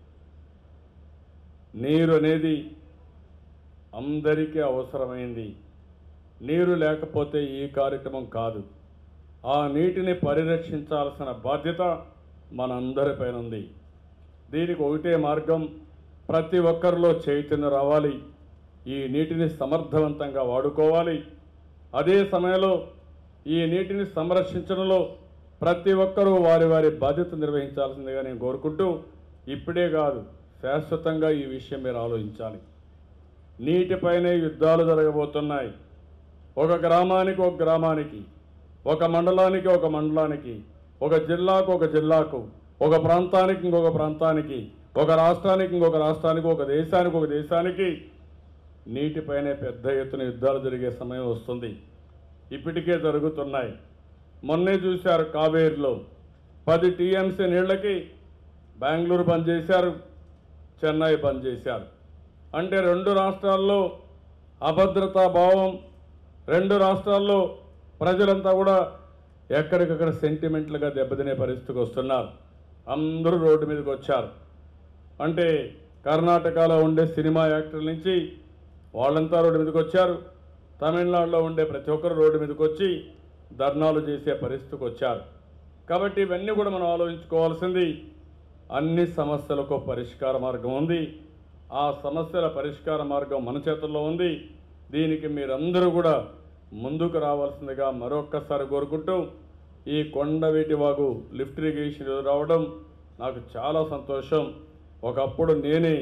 నీరు అనేది అందరికీ అవసరమైంది నీరు లేకపోతే ఈ కార్యక్రమం కాదు ఆ నీటిని పరిరక్షించాల్సిన బాధ్యత మనందరిపైన ఉంది దీనికి ఒకటే మార్గం ప్రతి ఒక్కరిలో చైతన్యం రావాలి ఈ నీటిని సమర్థవంతంగా వాడుకోవాలి అదే సమయంలో ఈ నీటిని సంరక్షించడంలో ప్రతి ఒక్కరూ వారి వారి బాధ్యత నిర్వహించాల్సిందిగా నేను కోరుకుంటూ ఇప్పుడే కాదు శాశ్వతంగా ఈ విషయం మీరు ఆలోచించాలి నీటిపైనే యుద్ధాలు జరగబోతున్నాయి ఒక గ్రామానికి ఒక గ్రామానికి ఒక మండలానికి ఒక మండలానికి ఒక జిల్లాకు ఒక జిల్లాకు ఒక ప్రాంతానికి ఇంకొక ప్రాంతానికి ఒక రాష్ట్రానికి ఇంకొక రాష్ట్రానికి ఒక దేశానికి ఒక దేశానికి నీటిపైనే పెద్ద ఎత్తున యుద్ధాలు జరిగే సమయం వస్తుంది ఇప్పటికే జరుగుతున్నాయి మొన్నే చూశారు కావేరిలో పది టీఎంసీ నీళ్ళకి బెంగళూరు బంద్ చేశారు చెన్నై బంద్ చేశారు అంటే రెండు రాష్ట్రాల్లో అభద్రతా భావం రెండు రాష్ట్రాల్లో ప్రజలంతా కూడా ఎక్కడికక్కడ సెంటిమెంట్లుగా దెబ్బతినే పరిస్థితికి వస్తున్నారు అందరూ రోడ్డు మీదకి వచ్చారు అంటే కర్ణాటకలో ఉండే సినిమా యాక్టర్ల నుంచి వాళ్ళంతా రోడ్డు మీదకి వచ్చారు తమిళనాడులో ఉండే ప్రతి ఒక్కరు రోడ్డు మీదకి వచ్చి ధర్నాలు చేసే పరిస్థితికి వచ్చారు కాబట్టి ఇవన్నీ కూడా మనం ఆలోచించుకోవాల్సింది అన్ని సమస్యలకు పరిష్కార మార్గం ఉంది ఆ సమస్యల పరిష్కార మార్గం మన చేతుల్లో ఉంది దీనికి మీరందరూ కూడా ముందుకు రావాల్సిందిగా మరొక్కసారి కోరుకుంటూ ఈ కొండవీటి వాగు లిఫ్ట్ ఇరిగేషన్ రావడం నాకు చాలా సంతోషం ఒకప్పుడు నేనే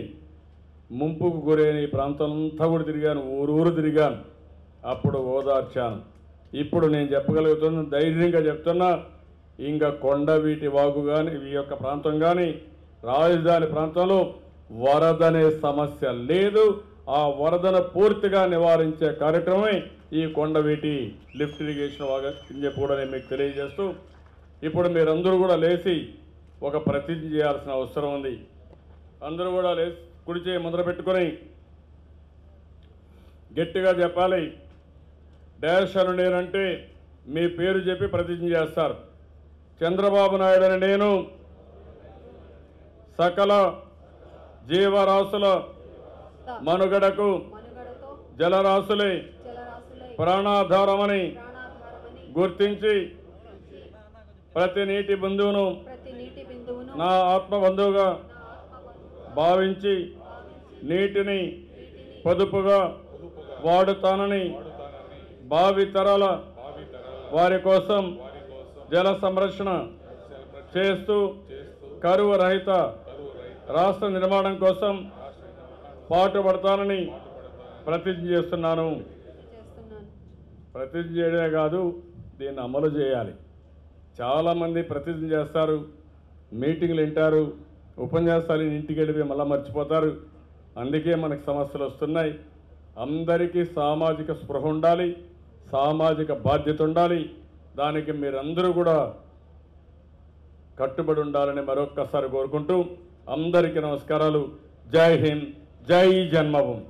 ముంపుకు గురైన ఈ ప్రాంతం అంతా కూడా తిరిగాను ఊరు ఊరు తిరిగాను అప్పుడు ఓదార్చాను ఇప్పుడు నేను చెప్పగలుగుతున్న ధైర్యంగా చెప్తున్నా ఇంకా కొండవీటి వాగు కానీ ఈ యొక్క ప్రాంతం కానీ రాజధాని ప్రాంతంలో వరద అనే సమస్య లేదు ఆ వరదను పూర్తిగా నివారించే కార్యక్రమమే ఈ కొండవీటి లిఫ్ట్ ఇరిగేషన్ వాగా అని చెప్పి కూడా నేను మీకు తెలియజేస్తూ ఇప్పుడు మీరందరూ కూడా లేచి ఒక ప్రతిజ్ఞ చేయాల్సిన అవసరం ఉంది అందరూ కూడా లేచి కుడి చేయి ముద్ర పెట్టుకొని గట్టిగా చెప్పాలి డాష్ అని నేనంటే మీ పేరు చెప్పి ప్రతిజ్ఞ చేస్తారు చంద్రబాబు నాయుడు అని నేను సకల జీవరాశుల మనుగడకు జలరాశులే ప్రాణాధారమని గుర్తించి ప్రతి నీటి బిందువును నా ఆత్మ బంధువుగా భావించి నీటిని పొదుపుగా వాడుతానని భావి తరాల వారి కోసం జల సంరక్షణ చేస్తూ కరువు రహిత రాష్ట్ర నిర్మాణం కోసం పాటుపడతానని ప్రతిజ్ఞ చేస్తున్నాను ప్రతిజ్ఞ చేయడమే కాదు దీన్ని అమలు చేయాలి చాలామంది ప్రతిజ్ఞ చేస్తారు మీటింగ్లు వింటారు ఉపన్యాసాలు ఇంటికి వెళ్ళిపోయి మళ్ళీ మర్చిపోతారు అందుకే మనకు సమస్యలు వస్తున్నాయి అందరికీ సామాజిక స్పృహ ఉండాలి సామాజిక బాధ్యత ఉండాలి దానికి మీరందరూ కూడా కట్టుబడి ఉండాలని మరొక్కసారి కోరుకుంటూ అందరికీ నమస్కారాలు జై హింద్ జై జన్మభూమి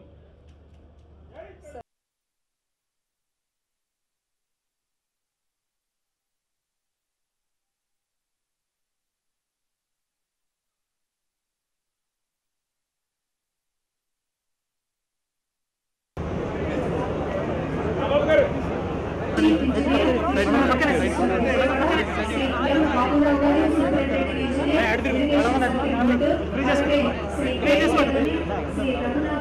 బాబురావు గారు సూపరింటెండెంట్ ఇంజనీర్ ఇరిగేషన్ డిపార్ట్మెంట్ అలాగే శ్రీ కే. శ్రీ రఘునాథ్